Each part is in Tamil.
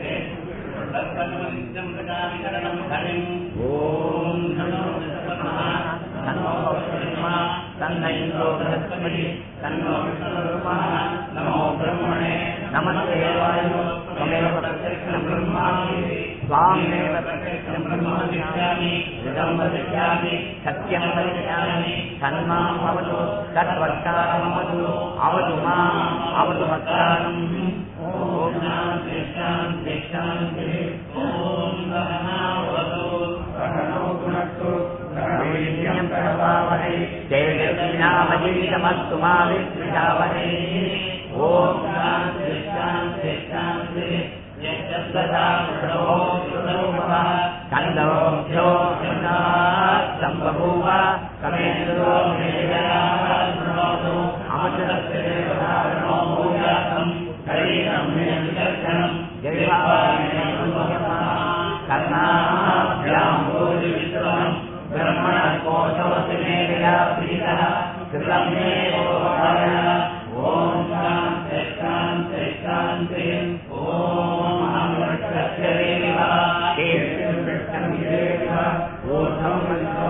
ஓம் நமோ தன்னோ பிரம்மா தன்னை லோகஸ்பதி தன்னோ பிரம்மா நமோ பிரம்மணே நமஸ்தே வாயு தமேவ பிரத்யக்ஷம் பிரம்மாஸ்மி स्वामेव प्रत्यक्षं ब्रह्मास्मि इदं वदिष्यामि सत्यं वदिष्यामि तन्माम् अवतु तद्वक्तारमवतु अवतु माम् अवतु वक्तारम् ॐ शान्ति शान्ति शान्तिः ॐ सहनावतु सहनौ भुनक्तु वीर्यं प्रभावहै तेजस्विनामजीतमस्तु मा विद्विषावहै ॐ शान्ति शान्ति शान्तिः कन्दोभ्यो सम्बभूव कमेन्द्रो अमृतस्य देवतारणो भूयासम् शरीरं मे विदर्शनम् कर्णाभ्यां भूरिविश्रमम् ब्रह्मणः कोशवति मे दया प्रीतः कृतं मे ॐ शान्ति शान्ति शान्ति ॐ अमृतस्य देव केशवृक्षं देव ऊर्ध्वं मन्त्रो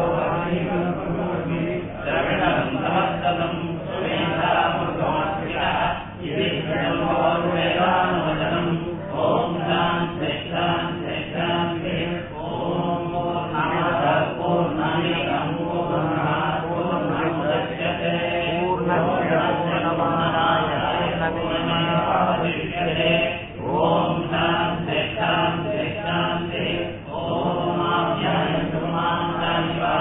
श्रवणं समस्ततं सुवेदामृतोऽस्मितः इति वेदानुवचनम् ॐ शान्ति शान्ति शान्ति ॐ पूर्णमदः पूर्णमिदं पूर्णात् पूर्णमुदच्यते पूर्णस्य पूर्णमादाय पूर्णमेवावशिष्यते ॐ शान्ति शान्ति शान्ति ॐ आप्यायन्तु मां कानिवा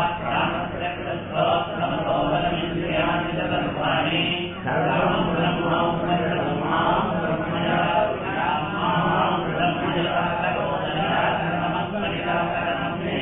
रामचक्रस्तोत्रमतोबलमिन्द्रियाणि सर्वाणि सर्वं ब्रह्मोपनिषदं मां ब्रह्मया मां ब्रह्मया करोदया सर्वमस्मरिताकरणं मे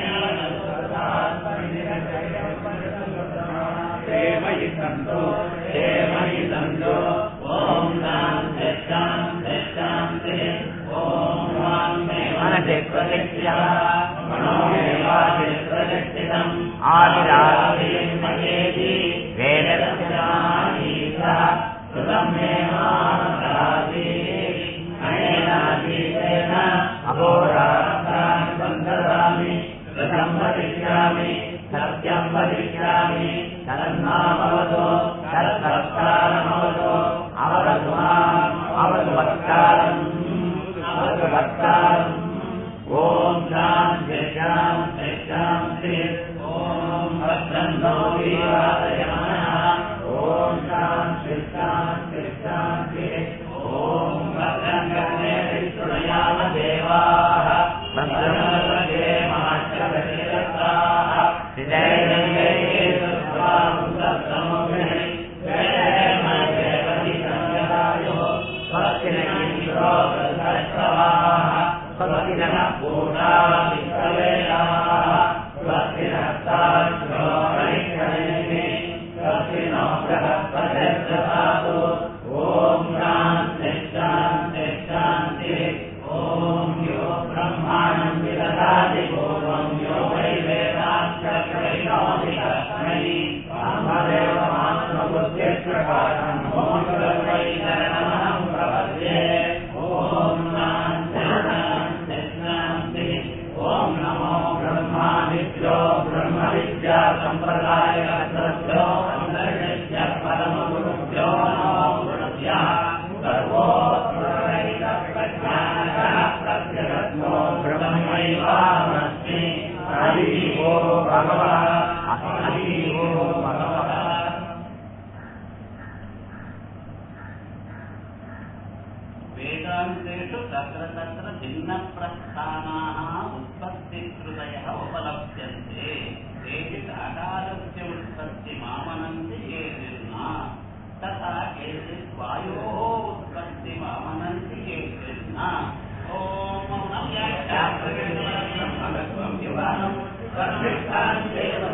मयि सन्तो हे मयि सन्तो ॐ शान्ति शान्ति शान्ति ॐ वाङ्मे मनसि प्रतिष्ठितः मनोमेवासि प्रतिष्ठितम् आदिरादिं मयेति वेदस्य नाधीतः कृतं मे मानसादि अनेनाधीतेन अहोरात्राणि सन्ददामि कृतं वदिष्यामि सत्यं वदिष्यामि तदन्नामवतु तत्सत्कारमवतु अवतु माम् अवतु वक्तारम् अवतु वक्तारम् ॐ शान्ति शान्ति शान्ति ॐ भद्रन्नो वीरादयमनः ॐ शान्ति शान्ति शान्ति ॐ भद्रं कर्णे विष्णुयाम देवाः भद्रमलगे महाश्चरताः ॐ शान्ति शान्ति शान्ति ॐ यो ब्रह्माणं विदधाति पूर्वं यो वै वेदाक्षरैनोति तस्मै वामदेवमात्मबुद्धिप्रकाशम् ॐ सर्वै शरणमहं प्रपद्ये ॐ शान्ति शान्ति शान्ति ॐ नमो ब्रह्मादिभ्यो ब्रह्मविद्या सम्प्रदायकर्तृभ्यो अन्तर्गत्य परमगुरुभ्यो नमो गुरुभ्यः सर्वोत्तरैकप्रज्ञानकः प्रत्यगत्नो ब्रह्मैवाहमस्मि हरि वो भगवः हरि वो भगवः वेदान्तेषु तत्र तत्र भिन्नप्रस्थानाः उत्पत्तिकृतयः उपलभ्यन्ते तेषु आकारस्य उत्पत्तिमामनन्ति केचित् न तथा केचित् वायोः उत्पत्तिमामनन्ति केचित् न ॐ मौनं व्याख्यात्मकत्वं विवाहं सर्वेष्टान्तेव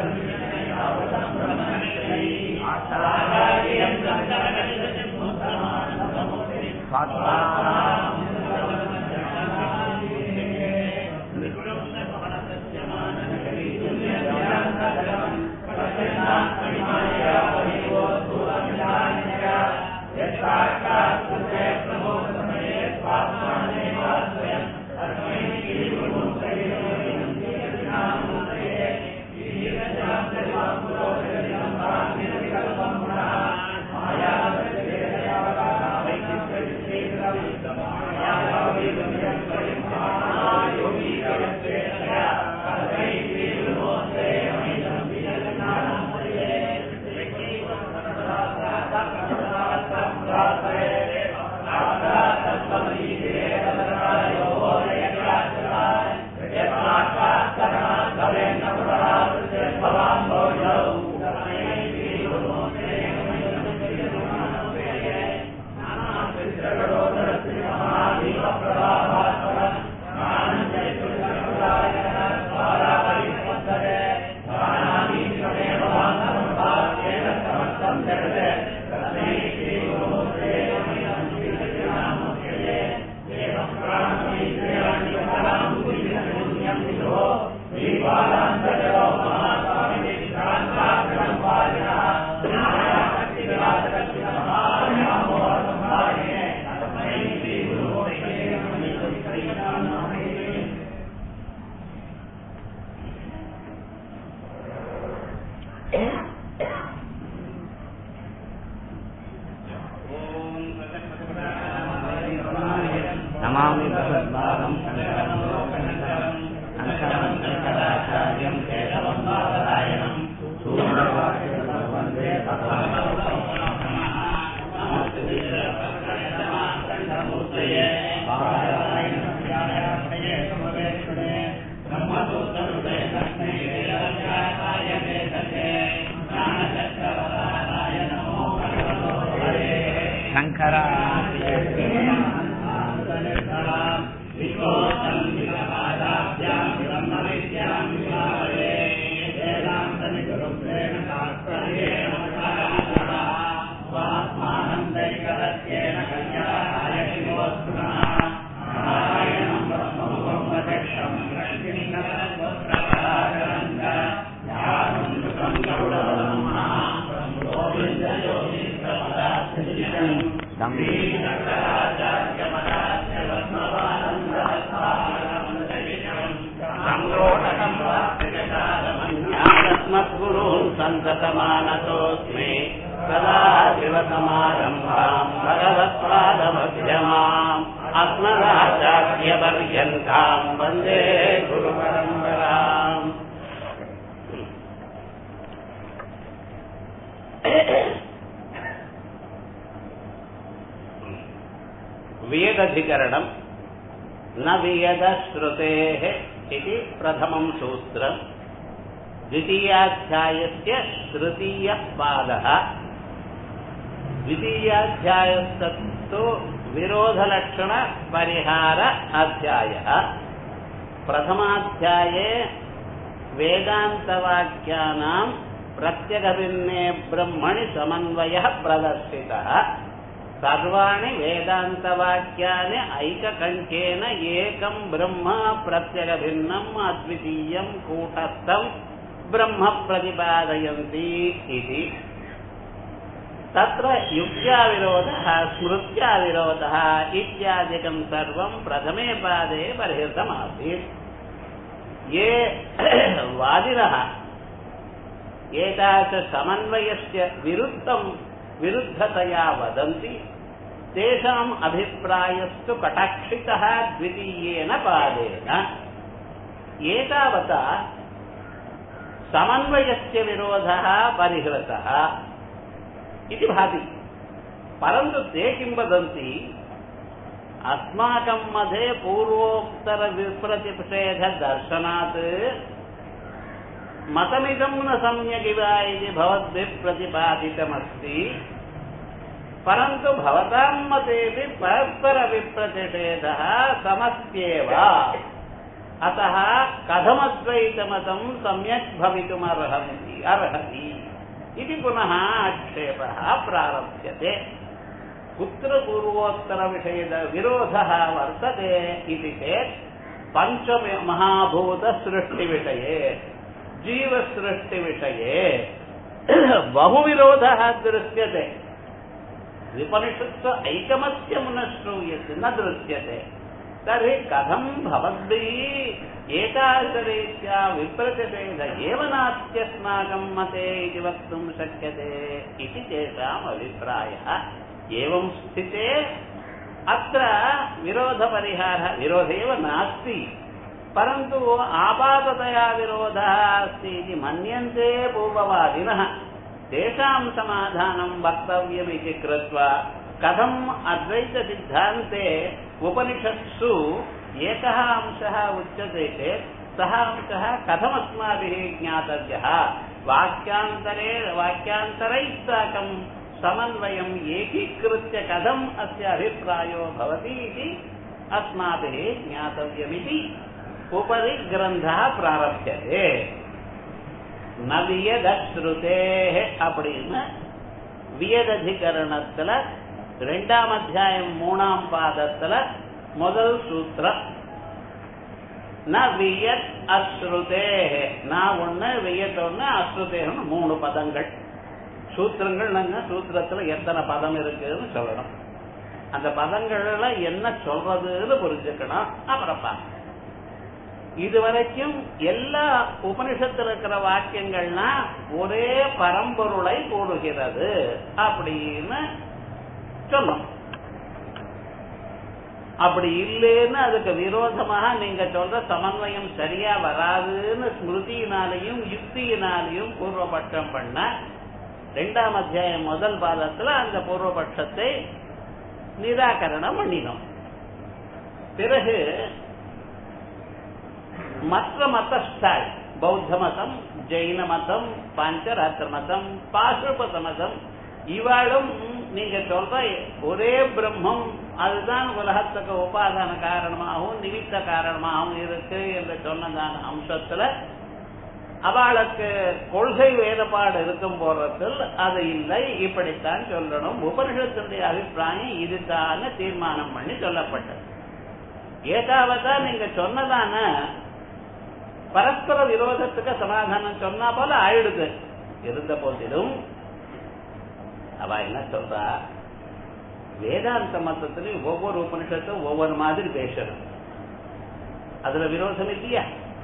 नमामि भगवद्पादं शङ्करं लोकशङ्करम् अङ्करं शङ्कराचार्यं केशवं नारायणं सूर्यवाक्यं वन्दे शङ्करा अस्मद्गुरून् सन्ततमानतोऽस्मि सदा शिवसमारम्भाम् भगवत्पादमध्यमाम् अस्मदाचार्यपर्यन्ताम् वन्दे गुरुपरम्पराम् वियदधिकरणम् न वियदश्रुतेः इति प्रथमं सूत्रम् द्वितीयाध्यायस्य तृतीयः पादः द्वितीयाध्यायस्तत्तु विरोधलक्षणपरिहार अध्यायः प्रथमाध्याये वेदान्तवाक्यानां प्रत्यगभिन्ने ब्रह्मणि समन्वयः प्रदर्शितः सर्वाणि वेदान्तवाक्यानि ऐककङ्केन एकं ब्रह्म प्रत्यगभिन्नम् अद्वितीयं कूटस्थं ब्रह्म प्रतिपादयन्ति इति तत्र युक्त्याविरोधः स्मृत्याविरोधः इत्यादिकं सर्वं प्रथमे पादे परिहृतमासीत् ये वादिनः एतादृशसमन्वयस्य विरुद्धं विरुद्धतया वदन्ति तेषाम् अभिप्रायस्तु कटाक्षितः द्वितीयेन पादेन एतावता समन्वयस्य विरोधः परिहृतः इति भाति परन्तु ते किं वदन्ति अस्माकं मध्ये पूर्वोक्तरविप्रतिषेधदर्शनात् मतमिदं न सम्यगिव इति भवद्भिः प्रतिपादितमस्ति परन्तु भवतां मतेपि परस्परविप्रतिषेधः समस्येव अतः कथमद्वैतमतं सम्यक् भवितुमर्हन्ति अर्हति इति पुनः आक्षेपः प्रारभ्यते कुत्र पूर्वोत्तरविषयद विरोधः वर्तते इति चेत् पञ्चमहाभूतसृष्टिविषये जीवसृष्टिविषये बहुविरोधः दृश्यते विपनिषत्सु ऐकमत्यं न श्रूयते न दृश्यते तर्हि कथं भवद्भिः एतादृशरीत्या विप्रतिषेध एव नास्त्यस्माकं मते इति वक्तुं शक्यते इति तेषाम् अभिप्रायः एवं स्थिते अत्र विरोधपरिहारः विरोध एव नास्ति परन्तु आपाततया विरोधः अस्ति इति मन्यन्ते पूर्ववादिनः तेषां समाधानं वक्तव्यमिति कृत्वा कथम् अद्वैतसिद्धान्ते उपनिषत्सु एकः अंशः उच्यते चेत् सः अंशः कथमस्माभिः ज्ञातव्यः वाक्यान्तरे वाक्यान्तरैः साकं समन्वयम् एकीकृत्य कथम् अस्य अभिप्रायो भवति इति अस्माभिः ज्ञातव्यमिति उपरि ग्रन्थः प्रारभ्यते न வியதஸ்ருதேஹ அப்படின்னு வியததிகரணத்துல ரெண்டாம் அத்தியாயம் மூணாம் பாதத்துல முதல் சூத்திரம் ந வியத் அஸ்ருதேஹ நான் ஒண்ணு வியத் ஒண்ணு அஸ்ருதேகன்னு மூணு பதங்கள் சூத்திரங்கள் நாங்க சூத்திரத்துல எத்தனை பதம் இருக்குன்னு சொல்லணும் அந்த பதங்கள்ல என்ன சொல்றதுன்னு புரிஞ்சுக்கணும் அப்புறம் பார்க்கணும் இதுவரைக்கும் எல்லா உபனிஷத்துல இருக்கிற வாக்கியங்கள்னா ஒரே பரம்பொருளை கூடுகிறது அப்படின்னு சொன்னோம் அப்படி இல்லைன்னு அதுக்கு விரோதமாக நீங்க சொல்ற சமன்வயம் சரியா வராதுன்னு ஸ்மிருதியினாலையும் யுக்தியினாலையும் பூர்வபட்சம் பண்ண ரெண்டாம் அத்தியாயம் முதல் பாதத்துல அந்த பூர்வபட்சத்தை நிராகரணம் பண்ணினோம் பிறகு மற்ற மதஸ்தாய் பௌத்த மதம் ஜெயின மதம் பாஞ்சராத்திர மதம் பாசுபத மதம் இவாளும் நீங்க சொல்ற ஒரே பிரம்மம் அதுதான் உலகத்துக்கு உபாதான காரணமாகவும் நிமித்த காரணமாகவும் இருக்கு என்று சொன்னதான அம்சத்துல அவளுக்கு கொள்கை வேறுபாடு இருக்கும் போறதில் அது இல்லை இப்படித்தான் சொல்லணும் உபனிஷத்தினுடைய அபிப்பிராயம் இதுதான் தீர்மானம் பண்ணி சொல்லப்பட்டது ஏதாவதா நீங்க சொன்னதான பரஸ்பர விரோதத்துக்கு சமாதானம் சொன்னா போல ஆயிடுது இருந்த போதிலும் அவ என்ன சொல்றா வேதாந்த மத்தத்திலையும் ஒவ்வொரு உபனிஷத்தும் ஒவ்வொரு மாதிரி பேசணும் அதுல விரோதம் இல்லையா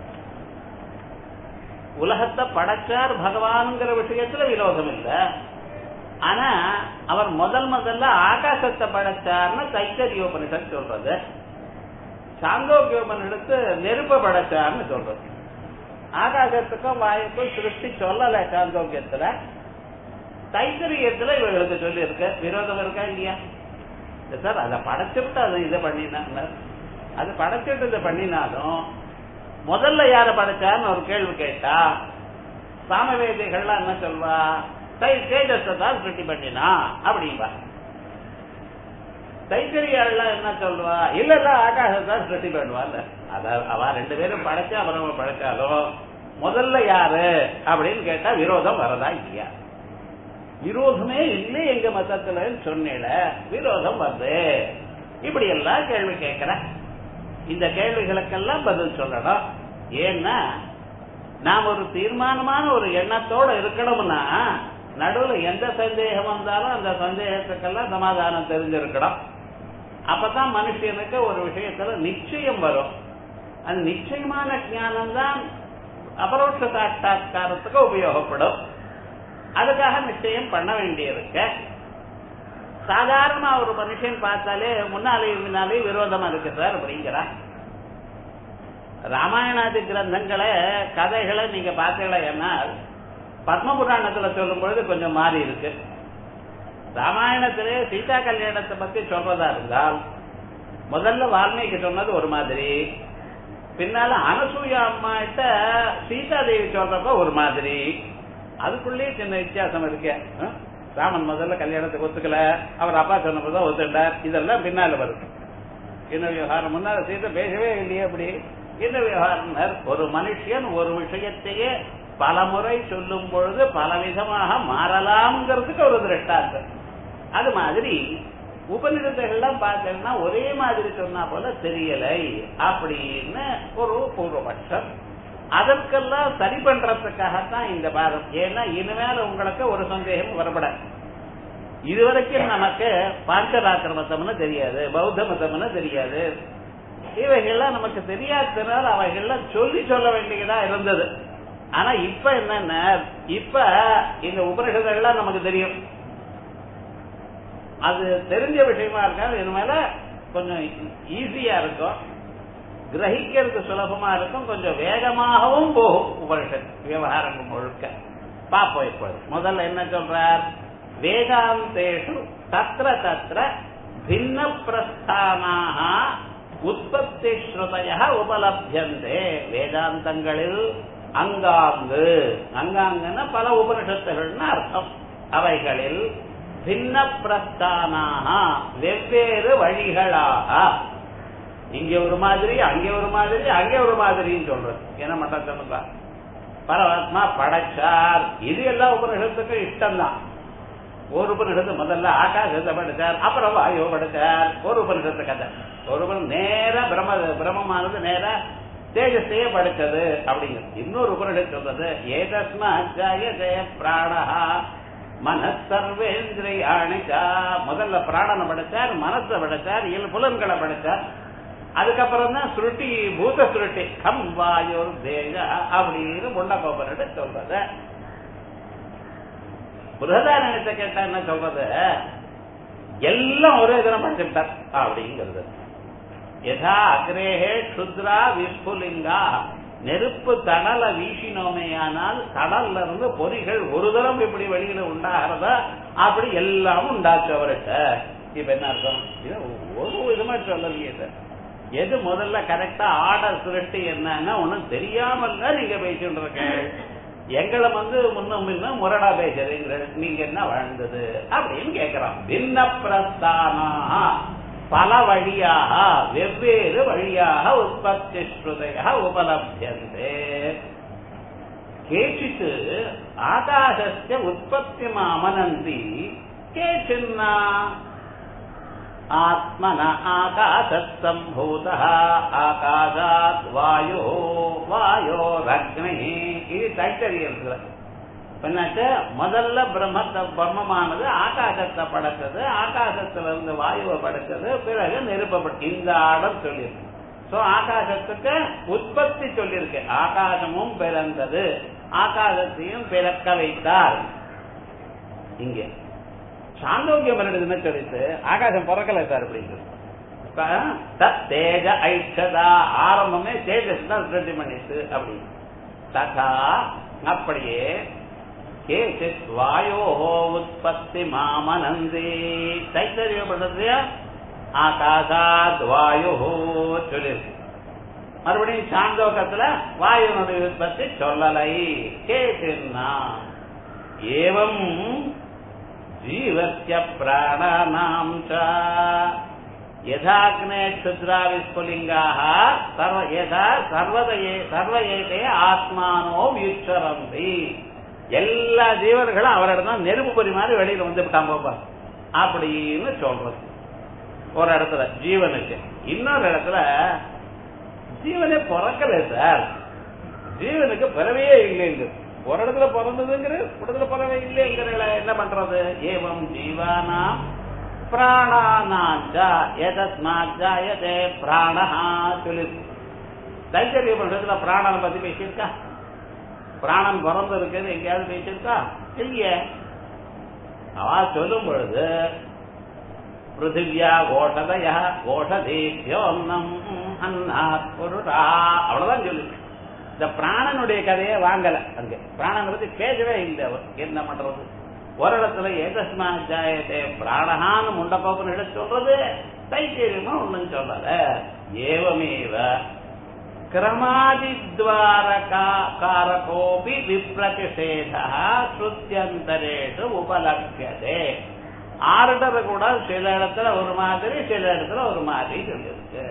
உலகத்தை படைச்சார் பகவான்ங்கிற விஷயத்துல விரோதம் இல்ல ஆனா அவர் முதல் முதல்ல ஆகாசத்தை படைச்சார்னு தைத்தரிய உபனிஷத் சொல்றது சாந்தோக்கியோபன் எடுத்து நெருப்ப படைச்சார்னு சொல்றது ஆகாசத்துக்கும் வாயுக்கும் சிருஷ்டி சொல்லல சாந்தோக்கியத்துல தைத்தரியத்துல இவர்களுக்கு சொல்லி இருக்க விரோதம் இருக்கா இல்லையா சார் அதை படைச்சுட்டு அதை இதை பண்ணினாங்க அது படைச்சிட்டு இதை பண்ணினாலும் முதல்ல யார படைச்சான்னு ஒரு கேள்வி கேட்டா சாமவேதிகள்லாம் என்ன சொல்வா தை தேஜஸை தான் சிருஷ்டி பண்ணினா அப்படின்பா தைத்தறியாள்லாம் என்ன சொல்லுவா இல்ல இல்ல ஆகாசத்தான் சிருஷ்டி பண்ணுவாங்க அத அவ ரெண்டு பேரும் படைச்சா அப்புறம் படைச்சாலும் முதல்ல யாரு அப்படின்னு கேட்டா விரோதம் வரதா இல்லையா விரோதமே இல்லை எங்க மதத்துல சொன்னேல விரோதம் வருது இப்படி எல்லாம் கேள்வி கேட்கிற இந்த கேள்விகளுக்கெல்லாம் பதில் சொல்லணும் ஏன்னா நாம் ஒரு தீர்மானமான ஒரு எண்ணத்தோட இருக்கணும்னா நடுவுல எந்த சந்தேகம் வந்தாலும் அந்த சந்தேகத்துக்கெல்லாம் சமாதானம் தெரிஞ்சிருக்கணும் அப்பதான் மனுஷனுக்கு ஒரு விஷயத்துல நிச்சயம் வரும் அந்த நிச்சயமான ஞானம் தான் அபரோட்ச சாட்சா்காரத்துக்கு உபயோகப்படும் அதுக்காக நிச்சயம் பண்ண வேண்டியிருக்கு சாதாரணமா ஒரு மனுஷன் பார்த்தாலே முன்னாலேயும் முன்னாலேயும் விரோதமா இருக்கு சார் அப்படிங்கிறா ராமாயணாதி கிரந்தங்களை கதைகளை நீங்க பார்த்தீங்களா என்ன பத்ம புராணத்துல சொல்லும் பொழுது கொஞ்சம் மாறி இருக்கு ராமாயணத்திலே சீதா கல்யாணத்தை பத்தி சொல்றதா இருந்தால் முதல்ல வால்மீகி சொன்னது ஒரு மாதிரி பின்னால அனசூயா அம்மா கிட்ட சீதா தேவி சொல்றப்ப ஒரு மாதிரி அதுக்குள்ளேயே சின்ன வித்தியாசம் இருக்கு ராமன் முதல்ல கல்யாணத்துக்கு ஒத்துக்கல அவர் அப்பா சொன்னப்பதான் ஒத்துட்டார் இதெல்லாம் பின்னால வருது என்ன விவகாரம் முன்னால சீதை பேசவே இல்லையே அப்படி என்ன விவகாரம் ஒரு மனுஷன் ஒரு விஷயத்தையே பல முறை சொல்லும் பொழுது பல விதமாக மாறலாம்ங்கிறதுக்கு ஒரு திருஷ்டாந்தம் அது மாதிரி உபநிடத்தைகள்லாம் பார்த்தீங்கன்னா ஒரே மாதிரி சொன்னா போல தெரியலை அப்படின்னு ஒரு பூர்வபட்சம் அதற்கெல்லாம் சரி பண்றதுக்காகத்தான் இந்த பாதம் ஏன்னா இனிமேல உங்களுக்கு ஒரு சந்தேகம் வரப்பட இதுவரைக்கும் நமக்கு பாஞ்சராத்திர மதம்னு தெரியாது பௌத்த மதம்னு தெரியாது இவைகள்லாம் நமக்கு தெரியாததுனால அவைகள்லாம் சொல்லி சொல்ல வேண்டியதா இருந்தது ஆனா இப்ப என்னன்னா இப்ப இந்த உபனிஷதெல்லாம் நமக்கு தெரியும் அது தெரிஞ்ச விஷயமா இருக்கா இது மேல கொஞ்சம் ஈஸியா இருக்கும் கிரகிக்கிறது சுலபமா இருக்கும் கொஞ்சம் வேகமாகவும் போகும் உபனிஷத் விவகாரங்கள் முழுக்க பாப்போம் இப்போது முதல்ல என்ன சொல்றார் வேதாந்தேஷு தத்திர தத்திர பின்ன பிரஸ்தானாக உற்பத்தி ஸ்ருதய உபலபியந்தே வேதாந்தங்களில் அங்காங்கு அங்காங்குன்னா பல உபனிஷத்துகள்னு அர்த்தம் அவைகளில் பின்ன பிரஸ்தானாக வெவ்வேறு வழிகளாக இங்க ஒரு மாதிரி அங்கே ஒரு மாதிரி அங்கே ஒரு மாதிரின்னு சொல்றது என்ன மட்டும் சொல்லுங்க பரமாத்மா படைச்சார் இது எல்லா உபனிஷத்துக்கும் இஷ்டம்தான் ஒரு உபனிஷத்து முதல்ல ஆகாசத்தை படைச்சார் அப்புறம் வாயு படைச்சார் ஒரு உபனிஷத்து கதை ஒரு உபன் நேர பிரம்ம பிரம்மமானது நேர தேஜஸையே படைச்சது அப்படிங்கிறது இன்னொரு உபனிஷத்து சொல்றது ஏதஸ்மா ஜய ஜெய பிராணஹா மனசர்வேந்திரியாணிச்சா முதல்ல பிராணனை படைச்சார் மனசை படைச்சார் ஏழு புலன்களை படைச்சார் அதுக்கப்புறம் தான் சுருட்டி பூத சுருட்டி கம் வாயோர் தேஜ அப்படின்னு முண்டகோபரட்டு சொல்றது புரதாரணத்தை கேட்டா என்ன சொல்றது எல்லாம் ஒரே தினம் படிச்சுட்டார் அப்படிங்கிறது யதா அக்ரேஹே க்ஷுத்ரா விஸ்புலிங்கா நெருப்பு தணல வீசினோமேயானால் கடல்ல இருந்து பொறிகள் ஒரு தரம் இப்படி வெளியில உண்டாகிறதா அப்படி எல்லாம் உண்டாச்சு அவர்கிட்ட இப்ப என்ன அர்த்தம் இது ஒரு விதமா சொல்லலையே சார் எது முதல்ல கரெக்டா ஆர்டர் சுரட்டி என்னன்னா ஒண்ணும் தெரியாமல் தான் நீங்க பேசிட்டு இருக்கேன் எங்களை வந்து முன்னும் முன்னும் முரடா பேசுறீங்க நீங்க என்ன வாழ்ந்தது அப்படின்னு கேக்குறான் பின்ன பிரஸ்தானா பல வழியாக வெவ்வேறு வழியாக உற்பத்தி ஸ்ருதையா உபலபியந்தே கேச்சித் ஆகாசஸ்ய உற்பத்தி அமனந்தி கேச்சின்னா ஆத்மன ஆகாசத் சம்பூத ஆகாசாத் வாயோ வாயோரக்னி இது தைத்தறியல் என்னாச்சு முதல்ல பிரம்மத்தை பிரம்மமானது ஆகாசத்தை படைச்சது ஆகாசத்துல இருந்து வாயுவை படைச்சது பிறகு நெருப்பப்பட்டு இந்த ஆடம் சொல்லியிருக்கு சோ ஆகாசத்துக்கு உற்பத்தி சொல்லியிருக்கு ஆகாசமும் பிறந்தது ஆகாசத்தையும் பிறக்க வைத்தார் இங்க சாந்தோக்கியம் என்ன சொல்லிட்டு ஆகாசம் பிறக்கல சார் அப்படிங்கிறது தத் தேஜ ஐஷதா ஆரம்பமே தேஜஸ் தான் சிருஷ்டி பண்ணிட்டு அப்படின்னு ததா அப்படியே கேசித் வாயோஹோ உற்பத்தி மாமனந்தி தைத்தரியப்படுறது ஆகாசாத் வாயுஹோ சொல்லிருக்கு மறுபடியும் சாந்தோகத்துல வாயுனுடைய உற்பத்தி சொல்லலை கேசின்னா ஏவம் ஜீவஸ்ய பிராணானாம் ச யதாக்னே க்ஷுத்ரா விஸ்புலிங்காக சர்வ யதா சர்வதையே சர்வ ஏதே ஆத்மானோ வியுச்சரந்தி எல்லா ஜீவர்களும் அவரிடம் தான் நெருப்பு பொறி மாதிரி வெளியில வந்து விட்டான் போப்பா அப்படின்னு சொல்றது ஒரு இடத்துல ஜீவனுக்கு இன்னொரு இடத்துல ஜீவனே பிறக்கல சார் ஜீவனுக்கு பிறவையே இல்லைங்க ஒரு இடத்துல பிறந்ததுங்கிற ஒரு இடத்துல பிறவை இல்லைங்கிற என்ன பண்றது ஏவம் ஜீவானா பிராணானாச்சா எதஸ்மாச்சாயதே பிராணஹா சொல்லி தைத்தரிய பண்றதுல பிராணனை பத்தி பேசியிருக்கா பிராணன் பிறந்து இருக்குன்னு எங்கேயாவது பேசியிருக்கா இல்லையே அவ சொல்லும் பொழுது பிருத்திவியா கோஷதய கோஷதேபியோன்னம் அன்னாத் புருடா அவ்வளவுதான் சொல்லு இந்த பிராணனுடைய கதையை வாங்கல அங்க பிராணனை பத்தி பேசவே இல்லை அவர் என்ன பண்றது ஒரு இடத்துல ஏதஸ்மா ஜாயத்தே பிராணஹான்னு முண்டப்போக்குன்னு எடுத்து சொல்றது தைத்தீரியமா ஒண்ணும் சொல்லல ஏவமேவ கிரமாதித்வாரகாரகோபி விப்ரதிஷேத ஸ்ருத்தியந்தரேஷு உபலட்சியதே ஆர்டர் கூட சில இடத்துல ஒரு மாதிரி சில இடத்துல ஒரு மாதிரி சொல்லியிருக்கு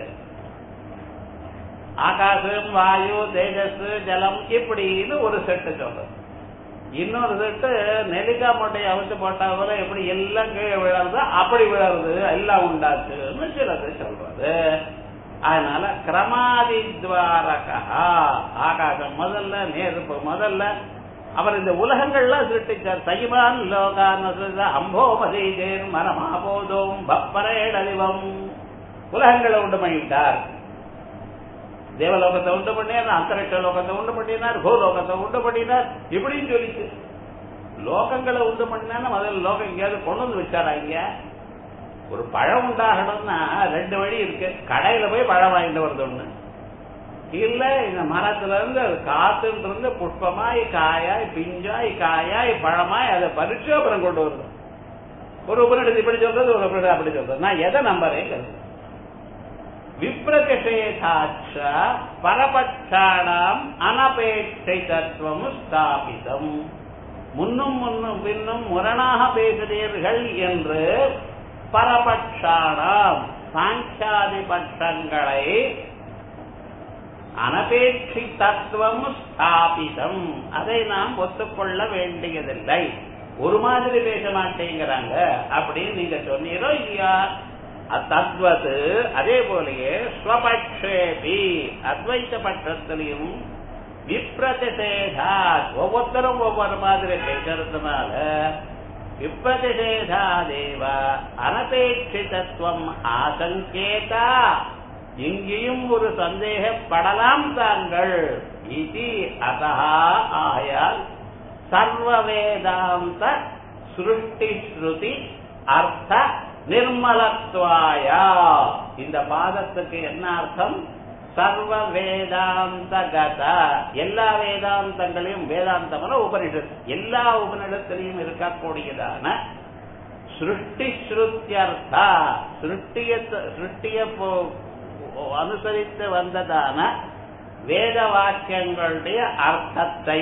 ஆகாசம் வாயு தேஜஸ் ஜலம் இப்படின்னு ஒரு செட்டு சொல்றது இன்னொரு செட்டு நெல்லிக்கா மூட்டையை அவிச்சு போட்டா போல எப்படி எல்லாம் கீழே விழறது அப்படி விழறது எல்லாம் உண்டாச்சுன்னு சிலது சொல்றது அதனால கிரமாதி துவாரகா ஆகாசம் முதல்ல நெருப்பு முதல்ல அவர் இந்த உலகங்கள்லாம் சிருஷ்டிச்சார் சைவான் லோகான் அம்போபதீஜேர் மரமாபோதோம் பப்பரேடலிவம் உலகங்களை உண்டு பண்ணிட்டார் தேவலோகத்தை உண்டு பண்ணினார் அந்தரிக்ஷ லோகத்தை உண்டு பண்ணினார் பூலோகத்தை உண்டு பண்ணினார் இப்படின்னு சொல்லிச்சு லோகங்களை உண்டு பண்ணினா முதல்ல லோகம் எங்கேயாவது கொண்டு வந்து வச்சாரா இங்க ஒரு பழம் உண்டாகணும்னா ரெண்டு வழி இருக்கு கடையில போய் பழம் வாங்கிட்டு வருது ஒண்ணு இல்ல இந்த மரத்துல இருந்து அது காத்துல இருந்து புஷ்பமாய் காயாய் பிஞ்சாய் காயாய் பழமாய் அதை பறிச்சு அப்புறம் கொண்டு வருது ஒரு உபநிடத்து இப்படி சொல்றது ஒரு உபநிடத்து அப்படி சொல்றது நான் எதை நம்புறேன் விப்ரகஷேதாட்ச பரபட்சாணாம் அனபேட்சைதத்துவம் ஸ்தாபிதம் முன்னும் முன்னும் பின்னும் முரணாக பேசுகிறீர்கள் என்று பரபட்சாணாம் சாங்கியாதி பட்சங்களை அனபேட்சி தத்துவம் ஸ்தாபிதம் அதை நாம் ஒத்துக்கொள்ள வேண்டியதில்லை ஒரு மாதிரி பேச மாட்டேங்கிறாங்க அப்படின்னு நீங்க சொன்னீரோ இல்லையா தத்வது அதே போலயே ஸ்வபக்ஷேபி அத்வைத்த பட்சத்திலையும் விப்ரதிஷேதா ஒவ்வொருத்தரும் ஒவ்வொரு மாதிரி பேசுறதுனால விப்ரதிஷேதா தேவ அனபேட்சிதத்துவம் ஆசங்கேதா இங்கேயும் ஒரு சந்தேகப்படலாம் தாங்கள் இது அதா ஆயால் சர்வ வேதாந்த சிருஷ்டி ஸ்ருதி அர்த்த நிர்மலத்வாயா இந்த பாதத்துக்கு என்ன அர்த்தம் சர்வ வேதாந்த கத எல்லா வேதாந்தங்களையும் வேதாந்தம்னா உபனிஷத் எல்லா உபனிடத்திலையும் இருக்கக்கூடியதான சிருஷ்டி ஸ்ருத்தியர்த்தா சிருஷ்டிய சிருஷ்டிய போ- அனுசரித்து வந்ததான வேத வாக்கியங்களுடைய அர்த்தத்தை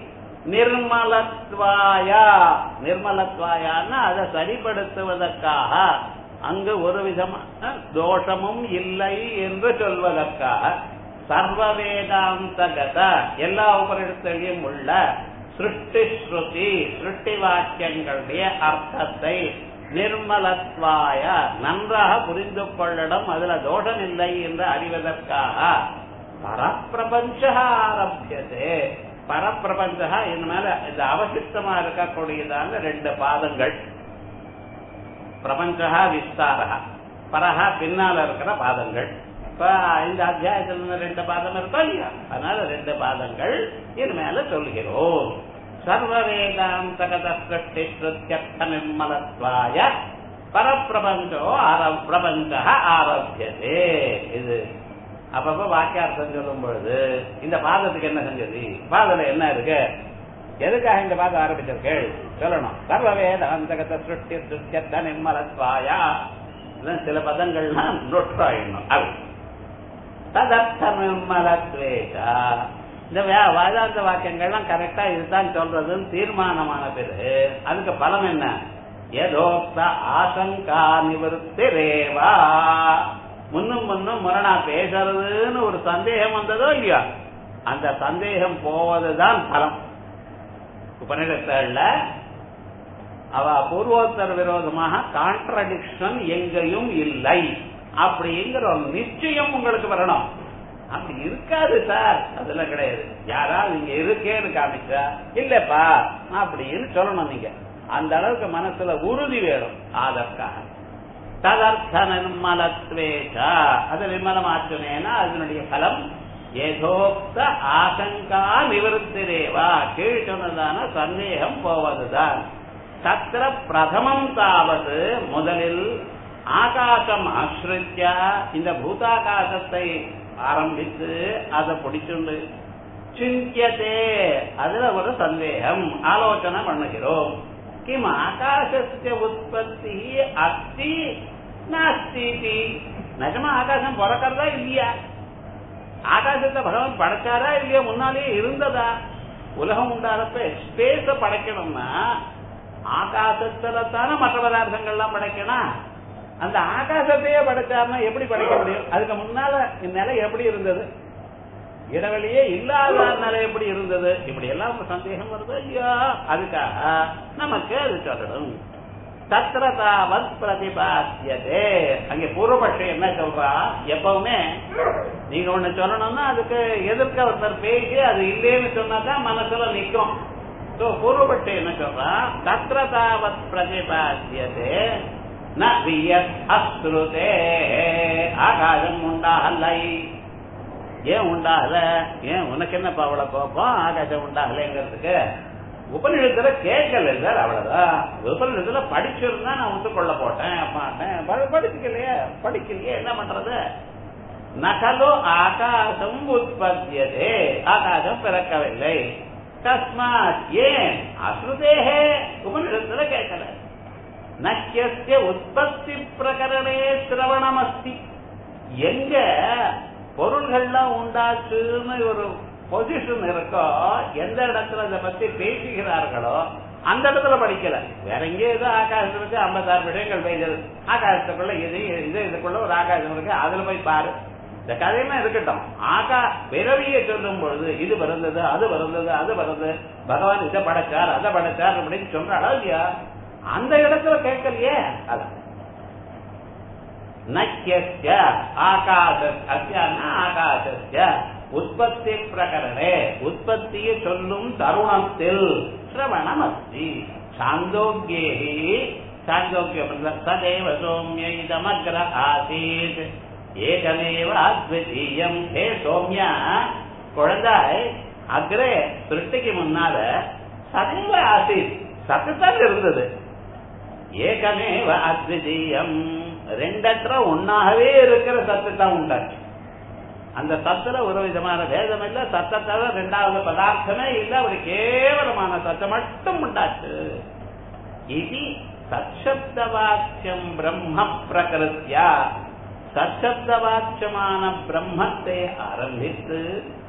நிர்மலத்வாயா நிர்மலத்வாயான்னா அதை சரிப்படுத்துவதற்காக அங்கு ஒரு விதமான தோஷமும் இல்லை என்று சொல்வதற்காக சர்வ வேதாந்தகத எல்லா உபரிடத்திலையும் உள்ள சிருஷ்டி ஸ்ருதி சிருஷ்டி வாக்கியங்களுடைய அர்த்தத்தை நிர்மலத்வாய நன்றாக புரிந்து கொள்ளடம் அதுல தோஷம் இல்லை என்று அறிவதற்காக பரப்பிரபஞ்ச ஆரம்பியது பரப்பிரபஞ்ச இந்த மேல இந்த அவசிஷ்டமா இருக்கக்கூடியதான ரெண்டு பாதங்கள் பிரபஞ்சா விஸ்தாரா பரஹா பின்னால இருக்கிற பாதங்கள் இப்ப இந்த அத்தியாயத்துல இருந்து ரெண்டு பாதம் இருக்கோ இல்லையா அதனால ரெண்டு பாதங்கள் இது மேல சொல்கிறோம் சர்வ வேதாந்தகத சிருஷ்டி ஸ்ருத்தியர்த்த நிர்மலத்வாய பரப்பிரபஞ்சோ ஆர பிரபஞ்ச ஆரம்பியதே இது அப்பப்ப வாக்கியார்த்தம் சொல்லும் பொழுது இந்த பாதத்துக்கு என்ன செஞ்சது பாதத்துல என்ன இருக்கு எதுக்காக இந்த பாதம் ஆரம்பிச்சிருக்கேள் சொல்லணும் சர்வ வேதாந்தகத சிருஷ்டி ஸ்ருத்தியர்த்த நிர்மலத்வாயா இதெல்லாம் சில பதங்கள்லாம் நொற்றாயிடணும் அது ததர்த்த நிர்மலத்வேஷா இந்த வே- வேதாந்த வாக்கியங்கள்லாம் கரெக்டா இதுதான் சொல்றதுன்னு தீர்மானமான பிறகு அதுக்கு பலம் என்ன ஏதோக்த ஆசங்கா நிவர்த்தி ரேவா முன்னும் முன்னும் முரணா பேசுறதுன்னு ஒரு சந்தேகம் வந்ததோ இல்லையா அந்த சந்தேகம் போவதுதான் பலம் உபநிடத்துல அவ பூர்வோத்தர விரோதமாக கான்ட்ரடிக்ஷன் எங்கேயும் இல்லை அப்படிங்கிற ஒரு நிச்சயம் உங்களுக்கு வரணும் அப்படி இருக்காது சார் அதெல்லாம் கிடையாது யாராவது இங்க இருக்கேன்னு காமிச்சா இல்லப்பா அப்படின்னு சொல்லணும் நீங்க அந்த அளவுக்கு மனசுல உறுதி வேணும் அதற்காக ததர்த்த நிர்மலத்வேஷா அது நிர்மலமாச்சுனேனா அதனுடைய பலம் ஏதோக்த ஆசங்கா நிவர்த்திரேவா கீழ் சொன்னதான சந்தேகம் போவதுதான் தத்திர பிரதமம் தாவது முதலில் ஆகாசம் ஆசிரித்யா இந்த பூதாகாசத்தை ஆரம்பித்து அதை பிடிச்சுண்டு சிந்தியதே அதுல ஒரு சந்தேகம் ஆலோசனை பண்ணுகிறோம் கிம் ஆகாசஸ்ய உற்பத்தி அஸ்தி நாஸ்தி நிஜமா ஆகாசம் பிறக்கிறதா இல்லையா ஆகாசத்தை பகவான் படைச்சாரா இல்லையா முன்னாலேயே இருந்ததா உலகம் உண்டானப்ப ஸ்பேஸ படைக்கணும்னா ஆகாசத்துல தானே மற்ற பதார்த்தங்கள்லாம் படைக்கணும் அந்த ஆகாசத்தையே படைச்சாருன்னா எப்படி படைக்க முடியும் அதுக்கு முன்னால இந்நிலை எப்படி இருந்தது இடைவெளியே இல்லாத நிலை எப்படி இருந்தது இப்படி எல்லாம் ஒரு சந்தேகம் வருது ஐயா அதுக்காக நமக்கு அது சொல்லணும் தத்ரதாவத் பிரதிபாத்தியதே அங்க பூர்வபட்சம் என்ன சொல்றா எப்பவுமே நீங்க ஒண்ணு சொல்லணும்னா அதுக்கு எதிர்க்க ஒருத்தர் பேசி அது இல்லேன்னு சொன்னாதான் மனசுல நிக்கும் சோ பூர்வபட்சம் என்ன சொல்றா தத்ரதாவத் பிரதிபாத்தியதே ந வியத் அஸ்ருதே ஆகாசம் உண்டாகலை ஏன் உண்டாகல ஏன் உனக்கு என்னப்பா அவ்வளவு கோபம் ஆகாசம் உண்டாகலைங்கிறதுக்கு உபநிடத்துல கேட்கல சார் அவ்வளவுதான் உபநிடத்துல படிச்சிருந்தா நான் ஒத்துக்கொள்ள போட்டேன் மாட்டேன் ப- படிச்சுக்கலையே படிக்கலையே என்ன பண்றது நகலோ ஆகாசம் உற்பத்தியதே ஆகாசம் பிறக்கவில்லை தஸ்மாத் ஏன் அசுதேகே உபநிடத்துல கேட்கல நக்கிய உற்பத்தி பிரகரணே சிரவணம் அஸ்தி எங்க பொருள்கள்லாம் உண்டாச்சுன்னு ஒரு பொசிஷன் இருக்கோ எந்த இடத்துல இதை பத்தி பேசுகிறார்களோ அந்த இடத்துல படிக்கல வேற எங்கேயோ ஏதோ ஆகாசம் இருக்கு ஐம்பத்தாறு விஷயங்கள் பெய்தது ஆகாசத்துக்குள்ள இது இது இதுக்குள்ள ஒரு ஆகாசம் இருக்கு அதுல போய் பாரு இந்த கதையெல்லாம் இருக்கட்டும் ஆகா பிறவியை சொல்லும் பொழுது இது பிறந்தது அது பிறந்தது அது பிறந்தது பகவான் இதை படைச்சார் அதை படைச்சார் அப்படின்னு சொல்றாளா இல்லையா அந்த இடத்துல கேட்கலையே அதான் நக்கிய ஆகாச அத்தியான ஆகாசஸ்ய உற்பத்தி பிரகரணே உற்பத்தியை சொல்லும் தருணத்தில் சிரவணம் அஸ்தி சாந்தோக்கியேஹி சாந்தோக்கியம் சதேவ சோமிய இதமக்ர ஆசீத் ஏகமேவ அத்விதீயம் ஹே சோம்யா குழந்தாய் அக்ரே சிருஷ்டிக்கு முன்னால சதேவ ஆசீத் சத்துத்தான் இருந்தது ஏகமேவ அத்விதீயம் ரெண்டற்ற ஒன்னாகவே இருக்கிற சத்து தான் உண்டாச்சு அந்த சத்துல ஒரு விதமான வேதம் இல்ல சத்தத்தால ரெண்டாவது பதார்த்தமே இல்ல ஒரு கேவலமான சத்தம் மட்டும் உண்டாச்சு இது சச்சப்த வாக்கியம் பிரம்ம பிரகிருத்தியா சச்சப்த வாக்கியமான பிரம்மத்தை ஆரம்பித்து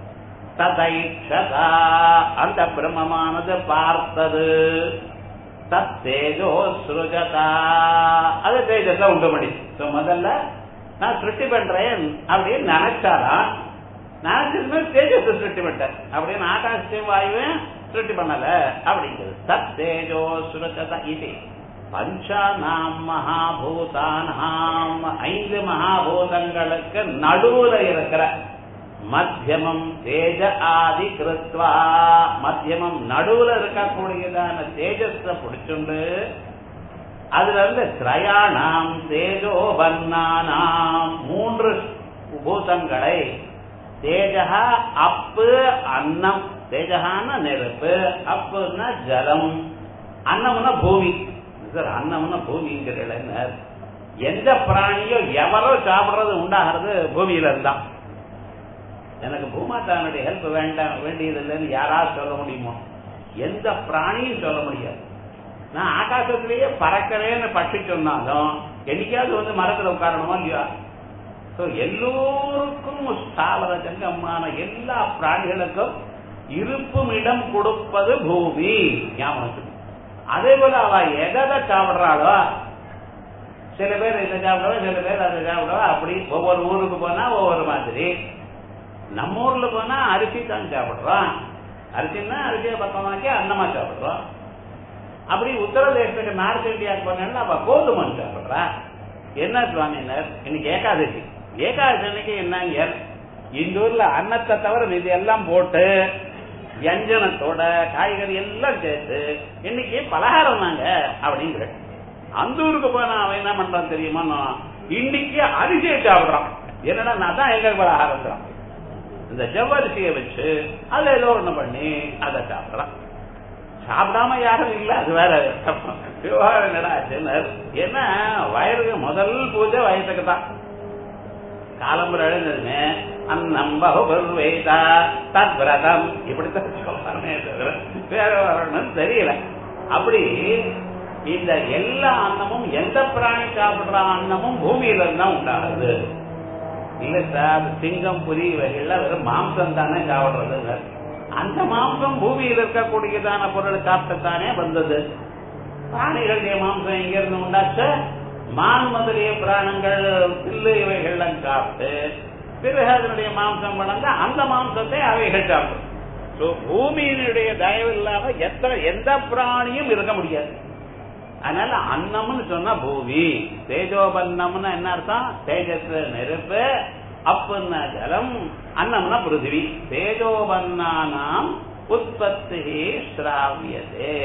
ததைஷதா அந்த பிரம்மமானது பார்த்தது தத் தேஜோ சுருஜதா அது தேஜத்தை உண்டு பண்ணி முதல்ல நான் சிருஷ்டி பண்றேன் அப்படின்னு நினைச்சாதான் நினைச்சதுமே தேஜஸ் சிருஷ்டி பண்ணிட்டேன் அப்படின்னு ஆகாசத்தையும் வாயுவையும் சிருஷ்டி பண்ணல அப்படிங்கிறது தத் தேஜோ சுரகத இது பஞ்சானாம் மகாபூதானாம் ஐந்து மகாபூதங்களுக்கு நடுவுல இருக்கிற மத்தியமம் தேஜ ஆதி கிருத்வா மத்தியமம் நடுவுல இருக்கக்கூடியதான தேஜஸ பிடிச்சுண்டு அதுல இருந்து திரயாணாம் தேஜோ வர்ணானாம் மூன்று பூதங்களை தேஜகா அப்பு அன்னம் தேஜகான நெருப்பு அப்புன்னா ஜலம் அன்னம்னா பூமி சார் அன்னம்னா பூமிங்கிற இளைஞர் எந்த பிராணியோ எவரோ சாப்பிடுறது உண்டாகிறது பூமியில இருந்தான் எனக்கு பூமாத்தானுடைய ஹெல்ப் வேண்டாம் வேண்டியது இல்லைன்னு யாராவது சொல்ல முடியுமோ எந்த பிராணியும் சொல்ல முடியாது நான் ஆகாசத்திலேயே பறக்கிறேன்னு பட்சி சொன்னாலும் என்னைக்காவது வந்து மரத்துல உட்காரணுமா இல்லையா சோ எல்லோருக்கும் ஸ்தாவர ஜங்கமான எல்லா பிராணிகளுக்கும் இருப்பும் இடம் கொடுப்பது பூமி ஞாபகம் அதே போல அவ எதை சாப்பிடுறாளோ சில பேர் இதை சாப்பிடுவா சில பேர் அதை சாப்பிடுவா அப்படி ஒவ்வொரு ஊருக்கு போனா ஒவ்வொரு மாதிரி நம்ம ஊர்ல போனா அரிசி தான் சாப்பிடுறோம் அரிசின்னா அரிசியை பக்கமாக்கி அன்னமா சாப்பிடுறோம் அப்படி உத்தரதேசத்துக்கு நார்த் இந்தியாவுக்கு போனேன்னா அவ கோதுமை சாப்பிடுறா என்ன சுவாமினர் இன்னைக்கு ஏகாதசி ஏகாதசி அன்னைக்கு என்னங்க இந்த ஊர்ல அன்னத்தை தவிர இது எல்லாம் போட்டு வியஞ்சனத்தோட காய்கறி எல்லாம் சேர்த்து இன்னைக்கு பலகாரம் தாங்க அப்படிங்கிற அந்த ஊருக்கு போனா அவன் என்ன பண்றான் தெரியுமா இன்னைக்கு அரிசியை சாப்பிடுறான் என்னடா நான் தான் எங்க பலகாரம் தான் இந்த செவ்வரிசியை வச்சு அதுல ஏதோ ஒண்ணு பண்ணி அதை சாப்பிடலாம் சாப்பிடாம யாரும் இல்ல அது வேற விவகாரம் என்னடா ஏன்னா வயருக்கு முதல் பூஜை வயசுக்கு தான் காலம்புற எழுந்ததுமே அன்னம் பகுபர்வேதா தத் விரதம் இப்படித்தான் சொல்றானே தவிர வேற வரணும்னு தெரியல அப்படி இந்த எல்லா அன்னமும் எந்த பிராணி சாப்பிடுற அன்னமும் பூமியில இருந்தா உண்டாகுது இல்ல சார் சிங்கம் புலி இவைகள்ல வெறும் மாம்சம் தானே சாப்பிடுறது அந்த மாம்சம் பூமியில் இருக்கக்கூடியதான பொருளை சாப்பிட்டுத்தானே வந்தது பிராணிகளுடைய மாம்சம் எங்க இருந்து உண்டாச்ச மான் முதலிய பிராணங்கள் பில்லு இவைகள்லாம் சாப்பிட்டு பிறகு அதனுடைய மாம்சம் வளர்ந்து அந்த மாம்சத்தை அவைகள் சாப்பிடும் பூமியினுடைய தயவு இல்லாம எத்தனை எந்த பிராணியும் இருக்க முடியாது அதனால அன்னம்னு சொன்னா பூமி தேஜோபன்னம்னு என்ன அர்த்தம் தேஜஸ் நெருப்பு அப்புன்னா ஜலம் அன்னம்னா பிருத்திவி தேஜோபன்னானாம் உற்பத்தி ஸ்ராவியதே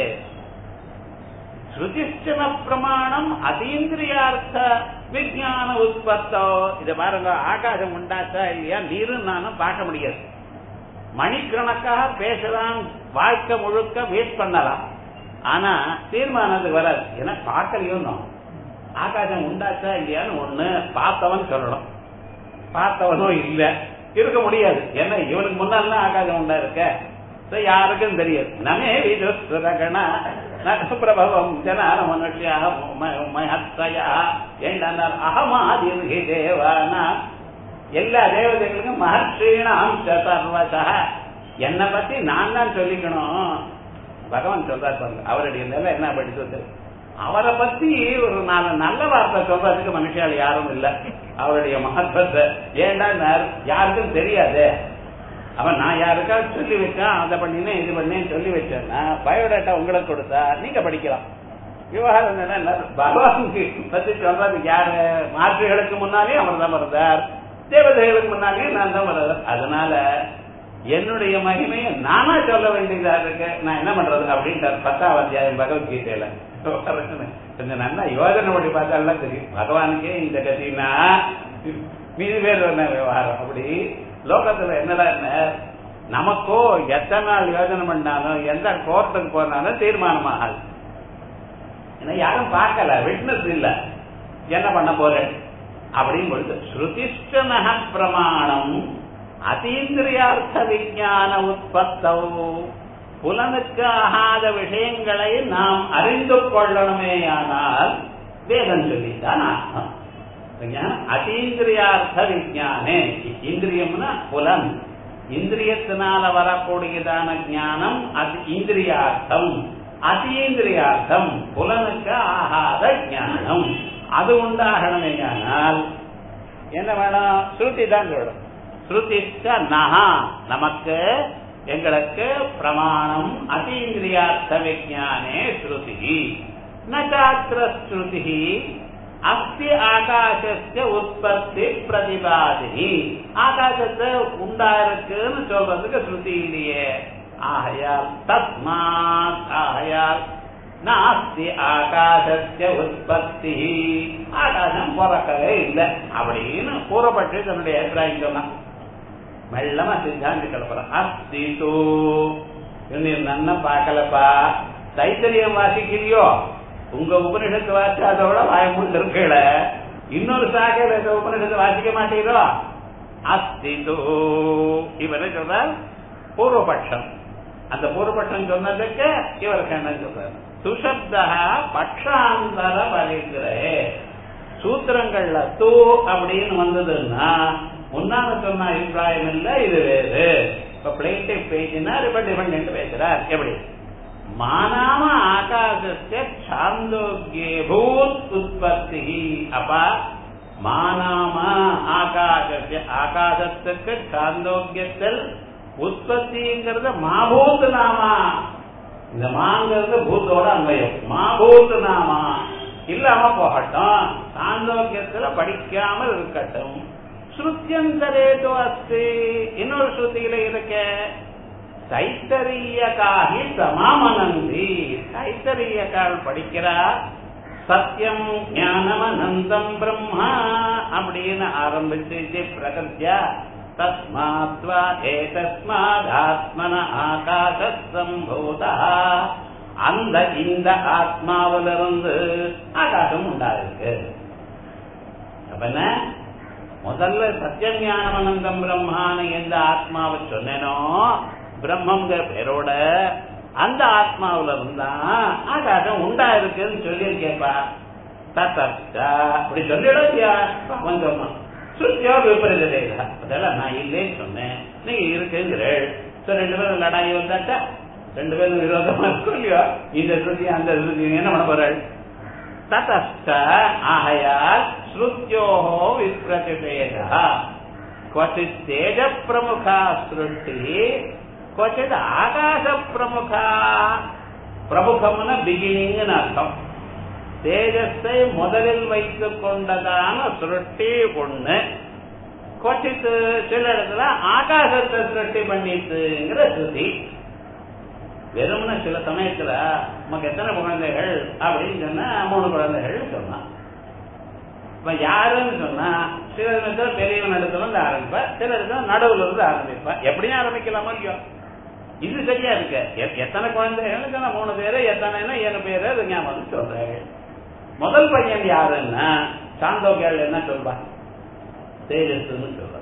ஸ்ருதிஷ்டன பிரமாணம் அதீந்திரியார்த்த விஜயான உற்பத்தோ இத பாருங்க ஆகாசம் உண்டாச்சா இல்லையா நீரும் நானும் பார்க்க முடியாது மணிக்கணக்காக பேசலாம் வாழ்க்கை முழுக்க வேஸ்ட் பண்ணலாம் ஆனா தீர்மானத்துக்கு வராது ஏன்னா பார்க்கலையும் ஆகாசம் உண்டாச்சா இல்லையான்னு ஒண்ணு பார்த்தவன் சொல்லணும் பார்த்தவனும் இல்ல இருக்க முடியாது ஏன்னா இவனுக்கு முன்னால ஆகாசம் உண்டா இருக்க யாருக்கும் தெரியாது நமே விதுரகண பிரபவம் ஜனான மனுஷியா மகத்தயா ஏண்டார் அகமாதிர்கி தேவானா எல்லா தேவதைகளுக்கும் மகர்ஷீணாம் சர்வசா என்னை பத்தி நான் தான் சொல்லிக்கணும் பகவான் சொல்றாரு பாருங்க அவருடைய நிலை என்ன படித்தது அவரை பத்தி ஒரு நாலு நல்ல வார்த்தை சொல்றதுக்கு மனுஷால் யாரும் இல்ல அவருடைய மகத்துவத்தை ஏண்டா யாருக்கும் தெரியாது அவன் நான் யாருக்காவது சொல்லி வச்சேன் அதை பண்ணினேன் இது பண்ணேன் சொல்லி வச்சேன்னா பயோடேட்டா உங்களுக்கு கொடுத்தா நீங்க படிக்கலாம் விவகாரம் என்ன பகவானுக்கு பத்தி சொல்றதுக்கு யாரு மாற்றுகளுக்கு முன்னாலே அவர் தான் வருதார் தேவதைகளுக்கு முன்னாலே நான் தான் வருதார் அதனால என்னுடைய மகிமையை நானா சொல்ல வேண்டியதா இருக்கு நான் என்ன பண்றது அப்படின்ட்டு பத்தாம் அத்தியாயம் பகவத்கீதையில கொஞ்சம் நல்லா யோஜனை பண்ணி பார்த்தாலாம் தெரியும் பகவானுக்கே இந்த கத்தினா மீது பேர் என்ன விவகாரம் அப்படி லோகத்துல என்னடா என்ன நமக்கோ எத்தனை நாள் யோஜனை பண்ணாலும் எந்த கோர்ட்டுக்கு போனாலும் தீர்மானம் ஆகாது ஏன்னா யாரும் பார்க்கல விட்னஸ் இல்ல என்ன பண்ண போறேன் அப்படின்னு பொழுது ஸ்ருதிஷ்டனக பிரமாணம் அதீந்திரியார்த்த விஞ்ஞான உற்பத்தௌ புலனுக்கு ஆகாத விஷயங்களை நாம் அறிந்து கொள்ளணுமேயானால் வேதம் சொல்லித்தான் ஆகும் அதீந்திரியார்த்த விஞ்ஞானே இந்திரியம்னா புலன் இந்திரியத்தினால வரக்கூடியதான ஞானம் அது இந்திரியார்த்தம் அதீந்திரியார்த்தம் புலனுக்கு ஆகாத ஞானம் அது உண்டாகணுமேயானால் என்ன வேணும் ஸ்ருதி தான் சொல்லணும் ஸ்ருதிஷ்ட நகா நமக்கு எங்களுக்கு பிரமாணம் அதீந்திரியார்த்த விஜானே ஸ்ருதி நாத்திர ஸ்ருதி அஸ்தி ஆகாசஸ்ய உற்பத்தி பிரதிபாதினி ஆகாசத்தை உண்டாயிருக்குன்னு சொல்றதுக்கு ஸ்ருதி இல்லையே ஆகையால் தஸ்மாத் ஆகையால் நாஸ்தி ஆகாசஸ்ய உற்பத்தி ஆகாசம் பிறக்கவே இல்லை அப்படின்னு கூறப்பட்டு தன்னுடைய அபிப்பிராயம் சொன்னான் மெல்லமா சித்தாந்தி கிளப்புறான் அஸ்தி தூ நீ நன்ன பார்க்கலப்பா தைத்தரியம் வாசிக்கிறியோ உங்க உபனிஷத்து வாசிக்காதோட வாயமுள்ள இருக்கல இன்னொரு சாகையில இந்த உபனிஷத்தை வாசிக்க மாட்டீரோ அஸ்தி தூ இவரை சொல்றார் பூர்வபட்சம் அந்த பூர்வபட்சம் சொன்னதுக்கு இவருக்கு என்ன சொல்றாரு சுசப்தா பட்சாந்தர பரிகிரே சூத்திரங்கள்ல தூ அப்படின்னு வந்ததுன்னா முன்னால சொன்ன அபிப்பிராயம் இல்ல இது வேறு இப்ப பிளேட்டிவ் பேஜ்னா இப்ப டிபெண்ட் பேசுறார் எப்படி மானாம ஆகாசஸ்ய சாந்தோக்கியே பூத் உற்பத்தி அப்பா மானாம ஆகாசஸ்ய ஆகாசத்துக்கு சாந்தோக்கியத்தில் உற்பத்திங்கிறது மாபூத் நாமா இந்த மாங்கிறது பூத்தோட அன்வயம் மாபூத் நாமா இல்லாம போகட்டும் சாந்தோக்கியத்துல படிக்காமல் இருக்கட்டும் ஸ்ருத்தியந்தரேதோ அஸ்தி இன்னொரு ஸ்ருதியில இருக்க தைத்தரியகாகி சமாமனந்தி தைத்தரியக்கால் படிக்கிறா சத்தியம் ஞானம் அனந்தம் பிரம்மா அப்படின்னு ஆரம்பிச்சு பிரகத்யா தஸ்மாத்வா ஏதஸ்மாதாத்மன ஆகாச சம்பூதா அந்த இந்த ஆத்மாவிலிருந்து ஆகாசம் உண்டாயிருக்கு அப்ப என்ன முதல்ல சத்தியம் ஞானம் அனந்தம் பிரம்மான்னு எந்த ஆத்மாவை சொன்னேனோ பிரம்மங்கிற பேரோட அந்த ஆத்மாவில இருந்தா ஆகாசம் உண்டா இருக்குன்னு சொல்லி கேட்பா தத்தா அப்படி சொல்லிடும் இல்லையா அவன் சொன்னான் சுத்தியோ விபரீத அதெல்லாம் நான் இல்லைன்னு சொன்னேன் நீங்க இருக்குங்கிறேள் ரெண்டு பேரும் லடாயி வந்தாட்டா ரெண்டு பேரும் விரோதமா இருக்கும் இல்லையோ இந்த ஸ்ருதி அந்த ஸ்ருதி என்ன பண்ண போறாள் ததஸ்த ஆகையால் ஸ்ருத்யோஹோ விப்ரதிபேதா क्वचित् तेज प्रमुखा सृष्टि क्वचित् ஆகாச பிரமுகா பிரமுகம்னு பிகினிங் அர்த்தம் தேஜஸை முதலில் வைத்துக் கொண்டதான சுருட்டி ஒண்ணு கொச்சித்து சில இடத்துல ஆகாசத்தை சுருட்டி பண்ணிட்டுங்கிற ஸ்ருதி வெறும்னு சில சமயத்துல நமக்கு எத்தனை குழந்தைகள் அப்படின்னு சொன்னா மூணு குழந்தைகள் சொன்னான் இப்ப யாருன்னு சொன்னா சில இடத்துல பெரியவன் இடத்துல இருந்து ஆரம்பிப்பா சில இடத்துல நடுவுல இருந்து ஆரம்பிப்பா எப்படியும் ஆரம்பிக்கலாமோ இல்லையோ இது சரியா இருக்கு எ- எத்தனை குழந்தைகள் சொன்னா மூணு பேரு எத்தனைன்னா ஏழு பேரு அது ஞாபகம் சொல்றாங்க முதல் பையன் யாருன்னா சாந்தோக்கியால் என்ன சொல்வா தேஜஸ்ன்னு சொல்றா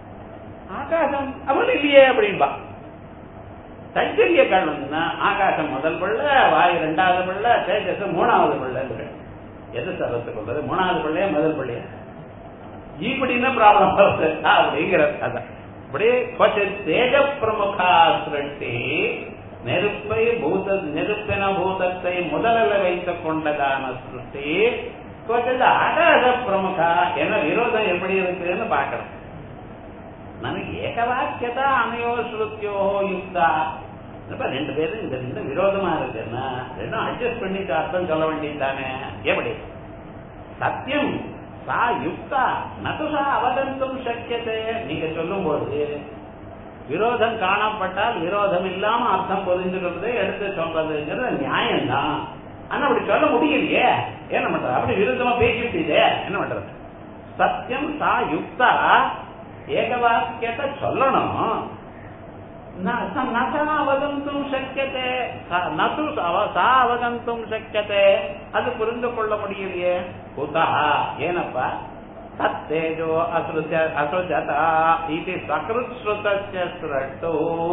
ஆகாசம் அவன் இல்லையே அப்படின்பா தைத்தரிய காரணம்னா ஆகாசம் முதல் பிள்ளை வாயு ரெண்டாவது பிள்ளை தேஜஸ் மூணாவது பிள்ளை எது சரத்து கொள்வது மூணாவது பிள்ளையா முதல் பிள்ளையா இப்படின்னு ப்ராப்ளம் வருது அப்படிங்கிற அதான் இப்படி கொஞ்சம் தேஜ பிரமுகா சிருஷ்டி நெருப்பை பூத நெருப்பின பூதத்தை முதலில் வைத்துக் கொண்டதான சிருஷ்டி கொஞ்சம் ஆகாச பிரமுகா என்ன விரோதம் எப்படி இருக்குன்னு பார்க்கணும் ನನಗೆ ஏகவாக்கியதா அனையோ ஸ்ருத்தியோ யுக்தா இப்ப ரெண்டு பேரும் இந்த ரெண்டு விரோதமா இருக்குன்னா ரெண்டும் அட்ஜஸ்ட் பண்ணி அர்த்தம் சொல்ல வேண்டியதானே எப்படி சத்தியம் சா யுக்தா நது சா அவகந்தும் சக்கியதே நீங்க சொல்லும் போது விரோதம் காணப்பட்டால் விரோதம் இல்லாம அர்த்தம் புரிஞ்சுக்கிறது எடுத்து சொல்றதுங்கிறது நியாயம்தான் ஆனா அப்படி சொல்ல முடியலையே என்ன பண்றது அப்படி விருத்தமா பேசிட்டு என்ன பண்றது சத்தியம் சா யுக்தா ஏகவாக்கியத்தை சொல்லணும் न स न सा அவகந்தும் சக்கியதே ச- ந து அவ- சா அவகந்தும் சக்கியதே அது புரிந்து கொள்ள முடியலையே குதா ஏனப்பா தத்தேஜோ அசுருஜ அசுஜதா இது சகிருத் ஸ்ருதஸ்ய ஸ்ரட்டு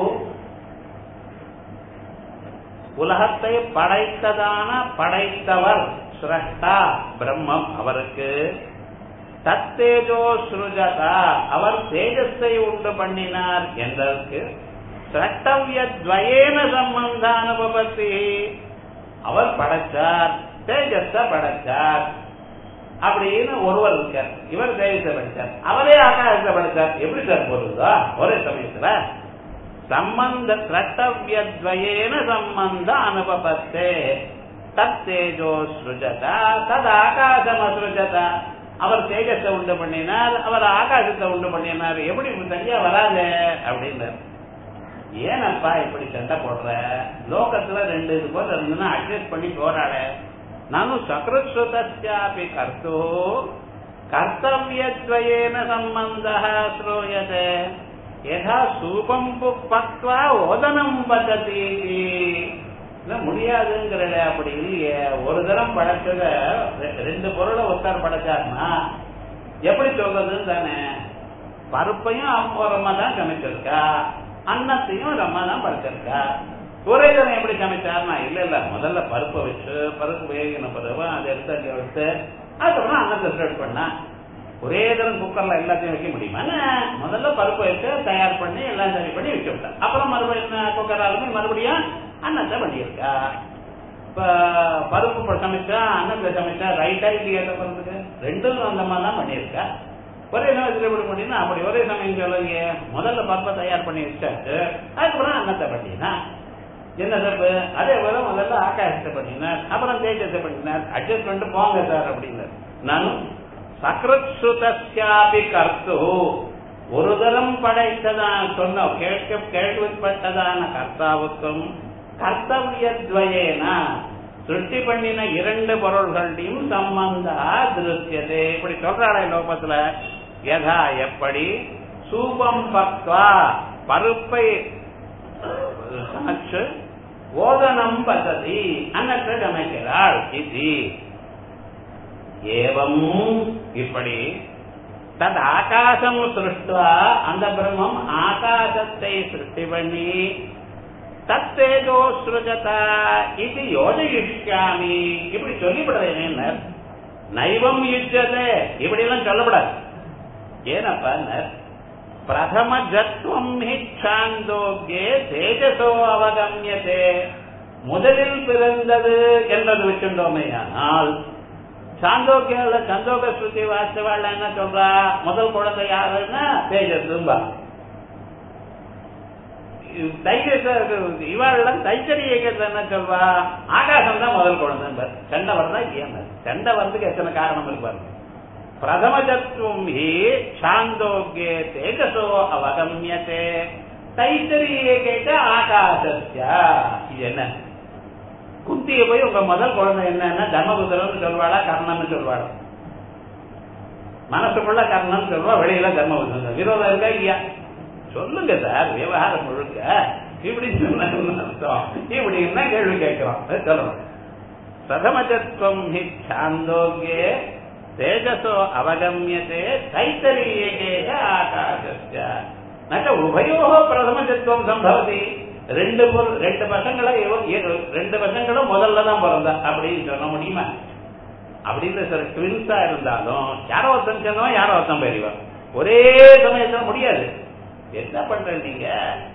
உலகத்தை படைத்ததான படைத்தவர் ஸ்ரஷ்டா பிரம்மம் அவருக்கு தத்தேஜோ ஸ்ருஜதா அவர் தேஜஸை உண்டு பண்ணினார் என்றதற்கு திரட்டவிய துவயேன சம்பந்த அனுபவத்தி அவர் படைச்சார் தேஜஸ படைச்சார் அப்படின்னு ஒருவர் இருக்கார் இவர் தேஜஸை படைச்சார் அவரே ஆகாசத்தை படைச்சார் எப்படி சார் பொருள்தா ஒரே சமயத்துல சம்பந்த திரட்டவியத்வயேன சம்பந்த அனுபவத்தே தத் தேஜோ ஸ்ருஜதா தத் ஆகாசம் அசுருஜதா அவர் தேஜத்தை உண்டு பண்ணினார் அவர் ஆகாசத்தை உண்டு பண்ணினார் எப்படி இப்படி சரியா வராது அப்படின்னார் ஏனப்பா இப்படி சண்டை போடுற லோகத்துல ரெண்டு இது போல இருந்ததுன்னா அட்ஜஸ்ட் பண்ணி போராட நானும் சக்ருஸ்ருதாபி கர்த்தோ கர்த்தவியத்வயேன சம்பந்த ஸ்ரூயதே யதா சூபம் பக்வா ஓதனம் பததி இல்ல முடியாதுங்கிறத அப்படி இல்லையே ஒரு தரம் படைச்சத ரெ- ரெண்டு பொருளை ஒருத்தர் படைச்சாருன்னா எப்படி சொல்றதுன்னு தானே பருப்பையும் அவங்க ரம்மா தான் சமைச்சிருக்கா அன்னத்தையும் ரம்மா தான் படைச்சிருக்கா ஒரே தரம் எப்படி சமைச்சாருன்னா இல்ல இல்ல முதல்ல பருப்பை வச்சு பருப்பு வேகின பிறகு அதை எடுத்து அங்கே எடுத்து அதுக்கப்புறம் அன்னத்தை ஸ்ப்ரெட் பண்ணா ஒரே தரம் குக்கர்ல எல்லாத்தையும் வைக்க முடியுமா என்ன? முதல்ல பருப்பை வச்சு தயார் பண்ணி எல்லாம் சரி பண்ணி வச்சு விட்டேன் அப்புறம் மறுபடியும் குக்கராலுமே மறுபடியும் அன்னத்தை பண்ணியிருக்கா இப்ப பருப்பு ப- சமைச்சா அன்னத்தை சமைச்சா ரைட்டா இல்லையா எதை பண்றதுக்கு ரெண்டும் அந்த மாதிரி தான் பண்ணியிருக்கா ஒரே சமயத்தில் எப்படி பண்ணினா அப்படி ஒரே சமயம் சொல்லுங்க முதல்ல பருப்பை தயார் பண்ணி வச்சாச்சு அதுக்கப்புறம் அன்னத்தை பண்ணினா என்ன தப்பு அதே போல முதல்ல ஆகாசத்தை பண்ணினார் அப்புறம் தேஜத்தை பண்ணினார் அட்ஜஸ்ட் பண்ணிட்டு போங்க சார் அப்படின்னார் நானும் சக்ரத் சுதஸ்யாபி கர்த்து ஒரு தரம் படைத்ததான் சொன்ன கேட்க கேள்விப்பட்டதான கர்த்தாவுக்கும் கர்த்தவியத்வயேன சிருஷ்டி பண்ணின இரண்டு பொருள்களையும் சம்பந்தா திருஷ்யதே இப்படி சொல்றாளே லோகத்துல யதா எப்படி சூபம் பக்வா பருப்பை சமைச்சு ஓதனம் பததி அன்னத்தை சமைக்கிறாள் இது ஏவம் இப்படி தத் ஆகாசம் சிருஷ்டுவா அந்த பிரம்மம் ஆகாசத்தை சிருஷ்டி பண்ணி தத்தேஜோ ஸ்ருஜதா இது யோஜயிஷ்யாமி இப்படி சொல்லிவிடுறேன் நைவம் யுஜதே இப்படி எல்லாம் சொல்லப்படாது ஏனப்பா பிரதம ஜத்வம் ஹி சாந்தோக்கியே தேஜசோ அவகமியதே முதலில் பிறந்தது என்றது வச்சுட்டோமேயானால் சாந்தோக்கியால சந்தோக ஸ்ருதி வாஸ்தவாள் என்ன சொல்றா முதல் குழந்தை யாருன்னா தேஜஸ்பா இவாள்லாம் தைச்சரி இயக்கத்துல என்ன சொல்வா ஆகாசம் தான் முதல் குழந்தை சண்டை வரதா ஏன் சண்டை வரதுக்கு எத்தனை காரணம் இருப்பாரு பிரதமஜத்துவம் ஹி சாந்தோக்கியே தேஜசோ அவகமியதே தைத்தரியே கேட்ட ஆகாசஸ்யா இது என்ன குந்திய போய் உங்க முதல் குழந்தை என்னன்னா தர்மபுத்திரன் சொல்வாளா கர்ணன் சொல்வாளா மனசுக்குள்ள கர்ணன் சொல்வா வெளியில தர்மபுத்திரன் விரோதம் இருக்கா இல்லையா சொல்லுங்க சார் விவகாரம் முழுக்க இப்படி சொன்ன அர்த்தம் இப்படி என்ன கேள்வி கேட்கிறோம் சொல்லணும் பிரதமஜத்வம் ஹி சாந்தோக்கியே தேஜசோ அவகமியதே தைத்தரியேக ஆகாசஸ்ய நச்ச உபயோ பிரதமஜத்வம் சம்பவதி ரெண்டு பொருள் ரெண்டு பசங்களை ரெண்டு பசங்களும் முதல்ல தான் பிறந்தா அப்படின்னு சொல்ல முடியுமா அப்படின்னு சார் ட்வின்ஸா இருந்தாலும் யாரோ ஒருத்தன் சொன்னவன் யாரோ ஒருத்தன் பெரியவன் ஒரே சமயத்துல முடியாது என்ன பண்ற நீங்க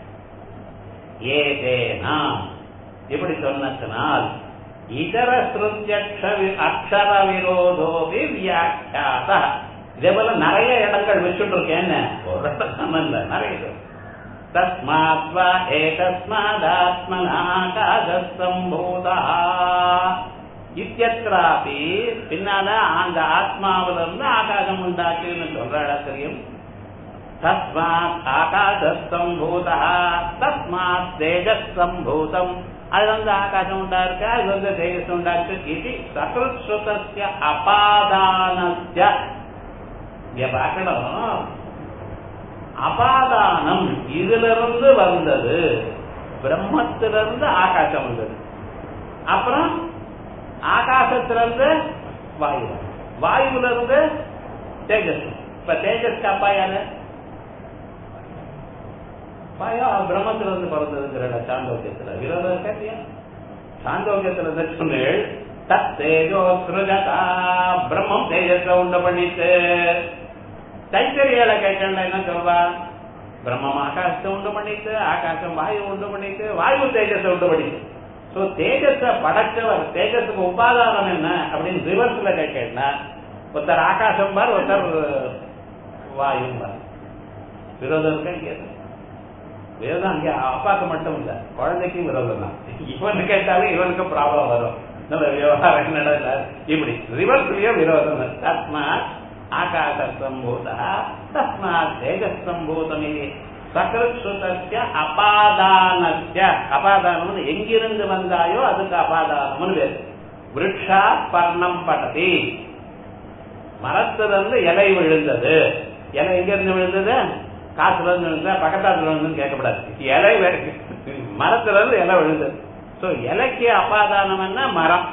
ஏதேனா இப்படி சொன்னதனால் இதர ஸ்ருத்யக்ஷ அக்ஷர விரோதோபி வியாக்கியாத இதே போல நிறைய இடங்கள் வச்சுட்டு இருக்கேன் ஒரு இடத்துல இல்ல நிறைய இருக்கு. தஸ்மாத் வா ஏதஸ்மாதாத்மனாகாசம்பூதா இத்தியத்ராபி பின்னால அந்த ஆத்மாவில இருந்து ஆகாசம் உண்டாக்குன்னு சொல்ற இடத்துலையும் தஸ்மாத் ஆகாசம்பூதா தஸ்மாத் தேஜசம்பூதம் அது வந்து ஆகாசம் உண்டா இருக்கு அது வந்து தேஜஸ் உண்டா இருக்கு இது சகிருத் ஸ்ருதஸ்ய அபாதானஸ்ய இங்க பார்க்கணும் அபாதான அபாதானம் இதிலிருந்து வந்தது பிரம்மத்திலிருந்து ஆகாசம் வந்தது அப்புறம் ஆகாசத்திலிருந்து வாயு வாயுல இருந்து தேஜஸ் இப்ப தேஜஸ்க்கு அப்பா யாரு பாயா பிரம்மத்துல இருந்து பிறந்ததுங்கிற சாந்தோக்கியத்துல விரோதம் இருக்கா இல்லையா சாந்தோக்கியத்துல சொன்னேள் தத் தேஜோ சிருஜதா பிரம்மம் தேஜத்தை உண்டு பண்ணிட்டு தைத்தறியால கேட்டா என்ன சொல்வா பிரம்மம் ஆகாசத்தை உண்டு பண்ணிட்டு ஆகாசம் வாயு உண்டு பண்ணிட்டு வாயு தேஜத்தை உண்டு பண்ணிட்டு சோ தேஜஸ படைச்சவர் தேஜஸுக்கு உபாதானம் என்ன அப்படின்னு ரிவர்ஸ்ல கேட்டா ஒருத்தர் ஆகாசம் பார் ஒருத்தர் வாயும் பார் விரோதம் இருக்கா இங்க விரோதம் அங்க அப்பாக்கு மட்டும் இல்ல குழந்தைக்கும் விரோதம் தான் இவனு கேட்டாலும் இவனுக்கு ப்ராப்ளம் வரும் நல்ல விவகாரம் நடல இப்படி ரிவர்ஸ்லயும் விரோதம் தஸ்மாத் ஆகாச சம்பூத தஸ்மாத் தேஜஸ் சம்பூதமிதி சகிருத்சுதஸ்ய அபாதானஸ்ய அபாதானம் எங்கிருந்து வந்தாயோ அதுக்கு அபாதானம்னு பேரு விரக்ஷா பர்ணம் படதி மரத்திலிருந்து இலை விழுந்தது இலை எங்க இருந்து விழுந்தது காசுல இருந்து விழுந்தா பக்கத்தாத்துல விழுந்துன்னு கேட்கக்கூடாது இலை மரத்துல இருந்து இலை விழுந்தது சோ இலைக்கு அபாதானம்னா மரம்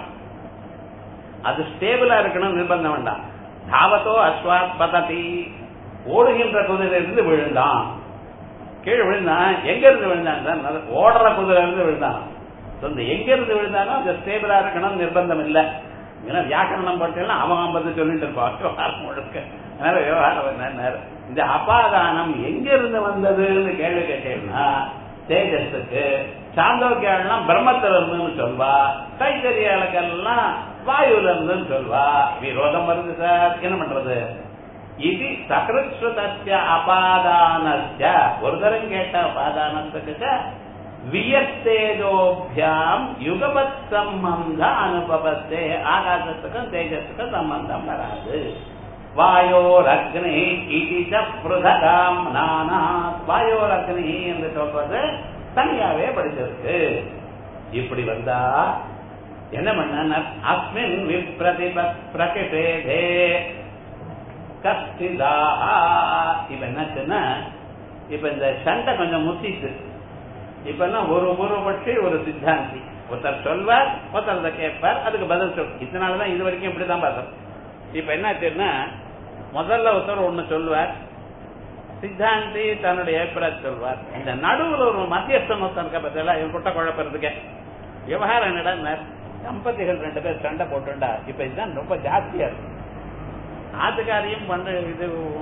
அது ஸ்டேபிளா இருக்கணும் நிர்பந்தம் வேண்டாம் தாவத்தோ அஸ்வாத் பததி ஓடுகின்ற குதிரையிலிருந்து விழுந்தான் கீழே விழுந்தான் எங்க இருந்து விழுந்தான் ஓடுற குதிரை இருந்து விழுந்தான் இந்த எங்க இருந்து விழுந்தானோ அது ஸ்டேபிளா இருக்கணும் நிர்பந்தம் இல்ல ஏன்னா வியாக்கரணம் போட்டேன்னா அவன் ஐம்பது சொல்லிட்டு இருப்பான் விவகாரம் முழுக்க அதனால விவகாரம் என்ன இந்த அபாதானம் எங்க இருந்து வந்ததுன்னு கேள்வி கேட்டேன்னா தேஜஸுக்கு சாந்தோக்கியாலாம் பிரம்மத்துல இருந்துன்னு சொல்வா கைத்தறியாளுக்கெல்லாம் வாயுல இருந்துன்னு சொல்வா விரோதம் வருது சார் என்ன பண்றது இது சகிருத்ஸ்ருதஸ்ய அபாதானஸ்ய ஒரு தரம் கேட்ட அபாதானத்துக்கு வியத்தேஜோபியாம் யுகபத் சம்பந்த அனுபவத்தே ஆகாசத்துக்கும் தேஜஸுக்கும் சம்பந்தம் வராது வாயோரக்னி இதிச்ச பிருதகாம் நானா வாயோரக்னி என்று சொல்றது தனியாவே படிச்சிருக்கு இப்படி வந்தா என்ன பண்ண அஸ்மின் விப்ரதிப பிரகிஷேதே கஸ்திதா இப்ப என்னாச்சுன்னா இப்ப இந்த சண்டை கொஞ்சம் முத்திட்டு இப்ப எல்லாம் ஒரு பூர்வபட்சி ஒரு சித்தாந்தி ஒருத்தர் சொல்வார் ஒருத்தர் அதை கேட்பார் அதுக்கு பதில் சொல் இதனாலதான் இது வரைக்கும் இப்படிதான் பார்த்தோம் இப்ப என்னாச்சுன்னா முதல்ல ஒருத்தர் ஒண்ணு சொல்வார் சித்தாந்தி தன்னுடைய அபிப்பிராயம் சொல்வார் இந்த நடுவுல ஒரு மத்தியஸ்தம் ஒருத்தன் இருக்க பத்தில இவன் குட்ட குழப்பறதுக்கு விவகாரம் என்னடா தம்பதிகள் ரெண்டு பேர் சண்டை போட்டுண்டா இப்ப இதுதான் ரொம்ப ஜாஸ்தியா இருக்கு ஆத்துக்காரியும் பண்ற இது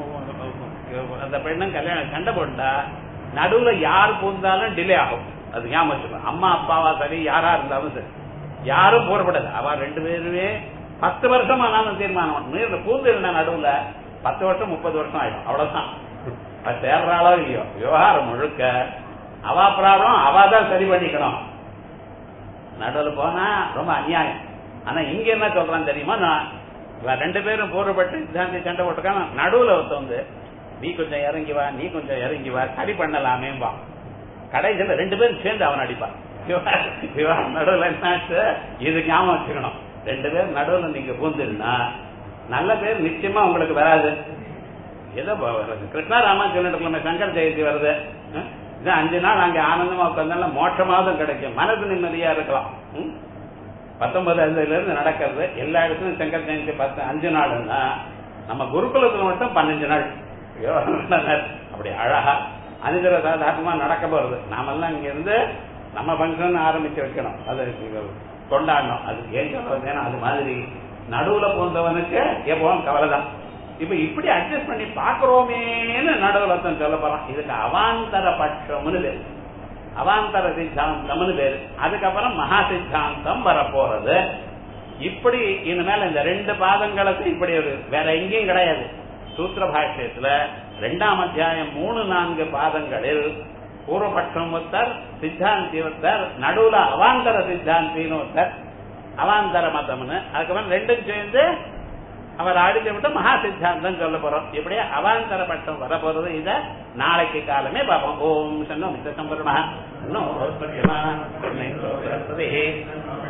அந்த பெண்ணும் கல்யாணம் சண்டை போட்டா நடுவுல யார் பூந்தாலும் டிலே ஆகும் அது ஞாபகம் வச்சுக்கணும் அம்மா அப்பாவா சரி யாரா இருந்தாலும் சரி யாரும் போறப்படாது அவ ரெண்டு பேருமே பத்து வருஷம் ஆனாலும் தீர்மானம் நீர்ல பூந்து இருந்தா நடுவுல பத்து வருஷம் முப்பது வருஷம் ஆயிடும் அவ்வளவுதான் அது சேர்றாளோ இல்லையோ விவகாரம் முழுக்க அவா ப்ராப்ளம் அவா தான் சரி பண்ணிக்கணும் நடுவுல போனா ரொம்ப அநியாயம் ஆனா இங்க என்ன சொல்றான் தெரியுமா நான் ரெண்டு பேரும் பூர்வப்பட்டு சித்தாந்தி சண்டை போட்டுக்கான நடுவுல ஒருத்த வந்து நீ கொஞ்சம் இறங்கி வா நீ கொஞ்சம் இறங்கி வா சரி பண்ணலாமேம்பா கடைசியில ரெண்டு பேரும் சேர்ந்து அவன் அடிப்பான் விவாகம் நடுவுல என்னாச்சு இது ஞாபகம் வச்சுக்கணும் ரெண்டு பேர் நடுவுல நீங்க பூந்துருந்தா நல்ல பேர் நிச்சயமா உங்களுக்கு வராது ஏதோ கிருஷ்ணா ராமாச்சந்திரன் சங்கர் ஜெயந்தி வருது இது அஞ்சு நாள் அங்க ஆனந்தமா உட்காந்தாலும் மோட்சமாவதும் கிடைக்கும் மனது நிம்மதியா இருக்கலாம் பத்தொன்பதாவதுல இருந்து நடக்கிறது எல்லா இடத்துலயும் சங்கர் ஜெயந்தி பத்து அஞ்சு நாள்னா நம்ம குருகுலத்துல மட்டும் பன்னெண்டு நாள் அப்படி அழகா அனுஜர சாதாரணமா நடக்க போறது நாமெல்லாம் இங்க இருந்து நம்ம பங்கன் ஆரம்பிச்சு வைக்கணும் அது கொண்டாடணும் அது ஏன் சொல்றதுன்னா அது மாதிரி நடுவுல போந்தவனுக்கு எப்பவும் கவலைதான் இப்ப இப்படி அட்ஜஸ்ட் பண்ணி பாக்குறோமேன்னு நடுவுலத்தம் சொல்ல போறான் இதுக்கு அவாந்தர பட்சம்னு பேரு அவாந்தர சித்தாந்தம்னு பேரு அதுக்கப்புறம் மகா சித்தாந்தம் வரப்போறது இப்படி இனிமேல் இந்த ரெண்டு பாதங்களுக்கு இப்படி ஒரு வேற எங்கேயும் கிடையாது சூத்திர பாஷ்யத்துல ரெண்டாம் அத்தியாயம் மூணு நான்கு பாதங்களில் பூர்வபட்சம் ஒருத்தர் சித்தாந்தி ஒருத்தர் நடுவுல அவாந்தர சித்தாந்தின்னு ஒருத்தர் அவாந்தர மதம்னு அதுக்கப்புறம் ரெண்டும் சேர்ந்து அவர் அடித்து விட்டு மகா சித்தாந்தம் சொல்ல போறோம் இப்படியே அவாந்தர பட்டம் வர போறது இத நாளைக்கு காலமே பார்ப்போம் ஓம் சன்னோ மித்த சம்பரமா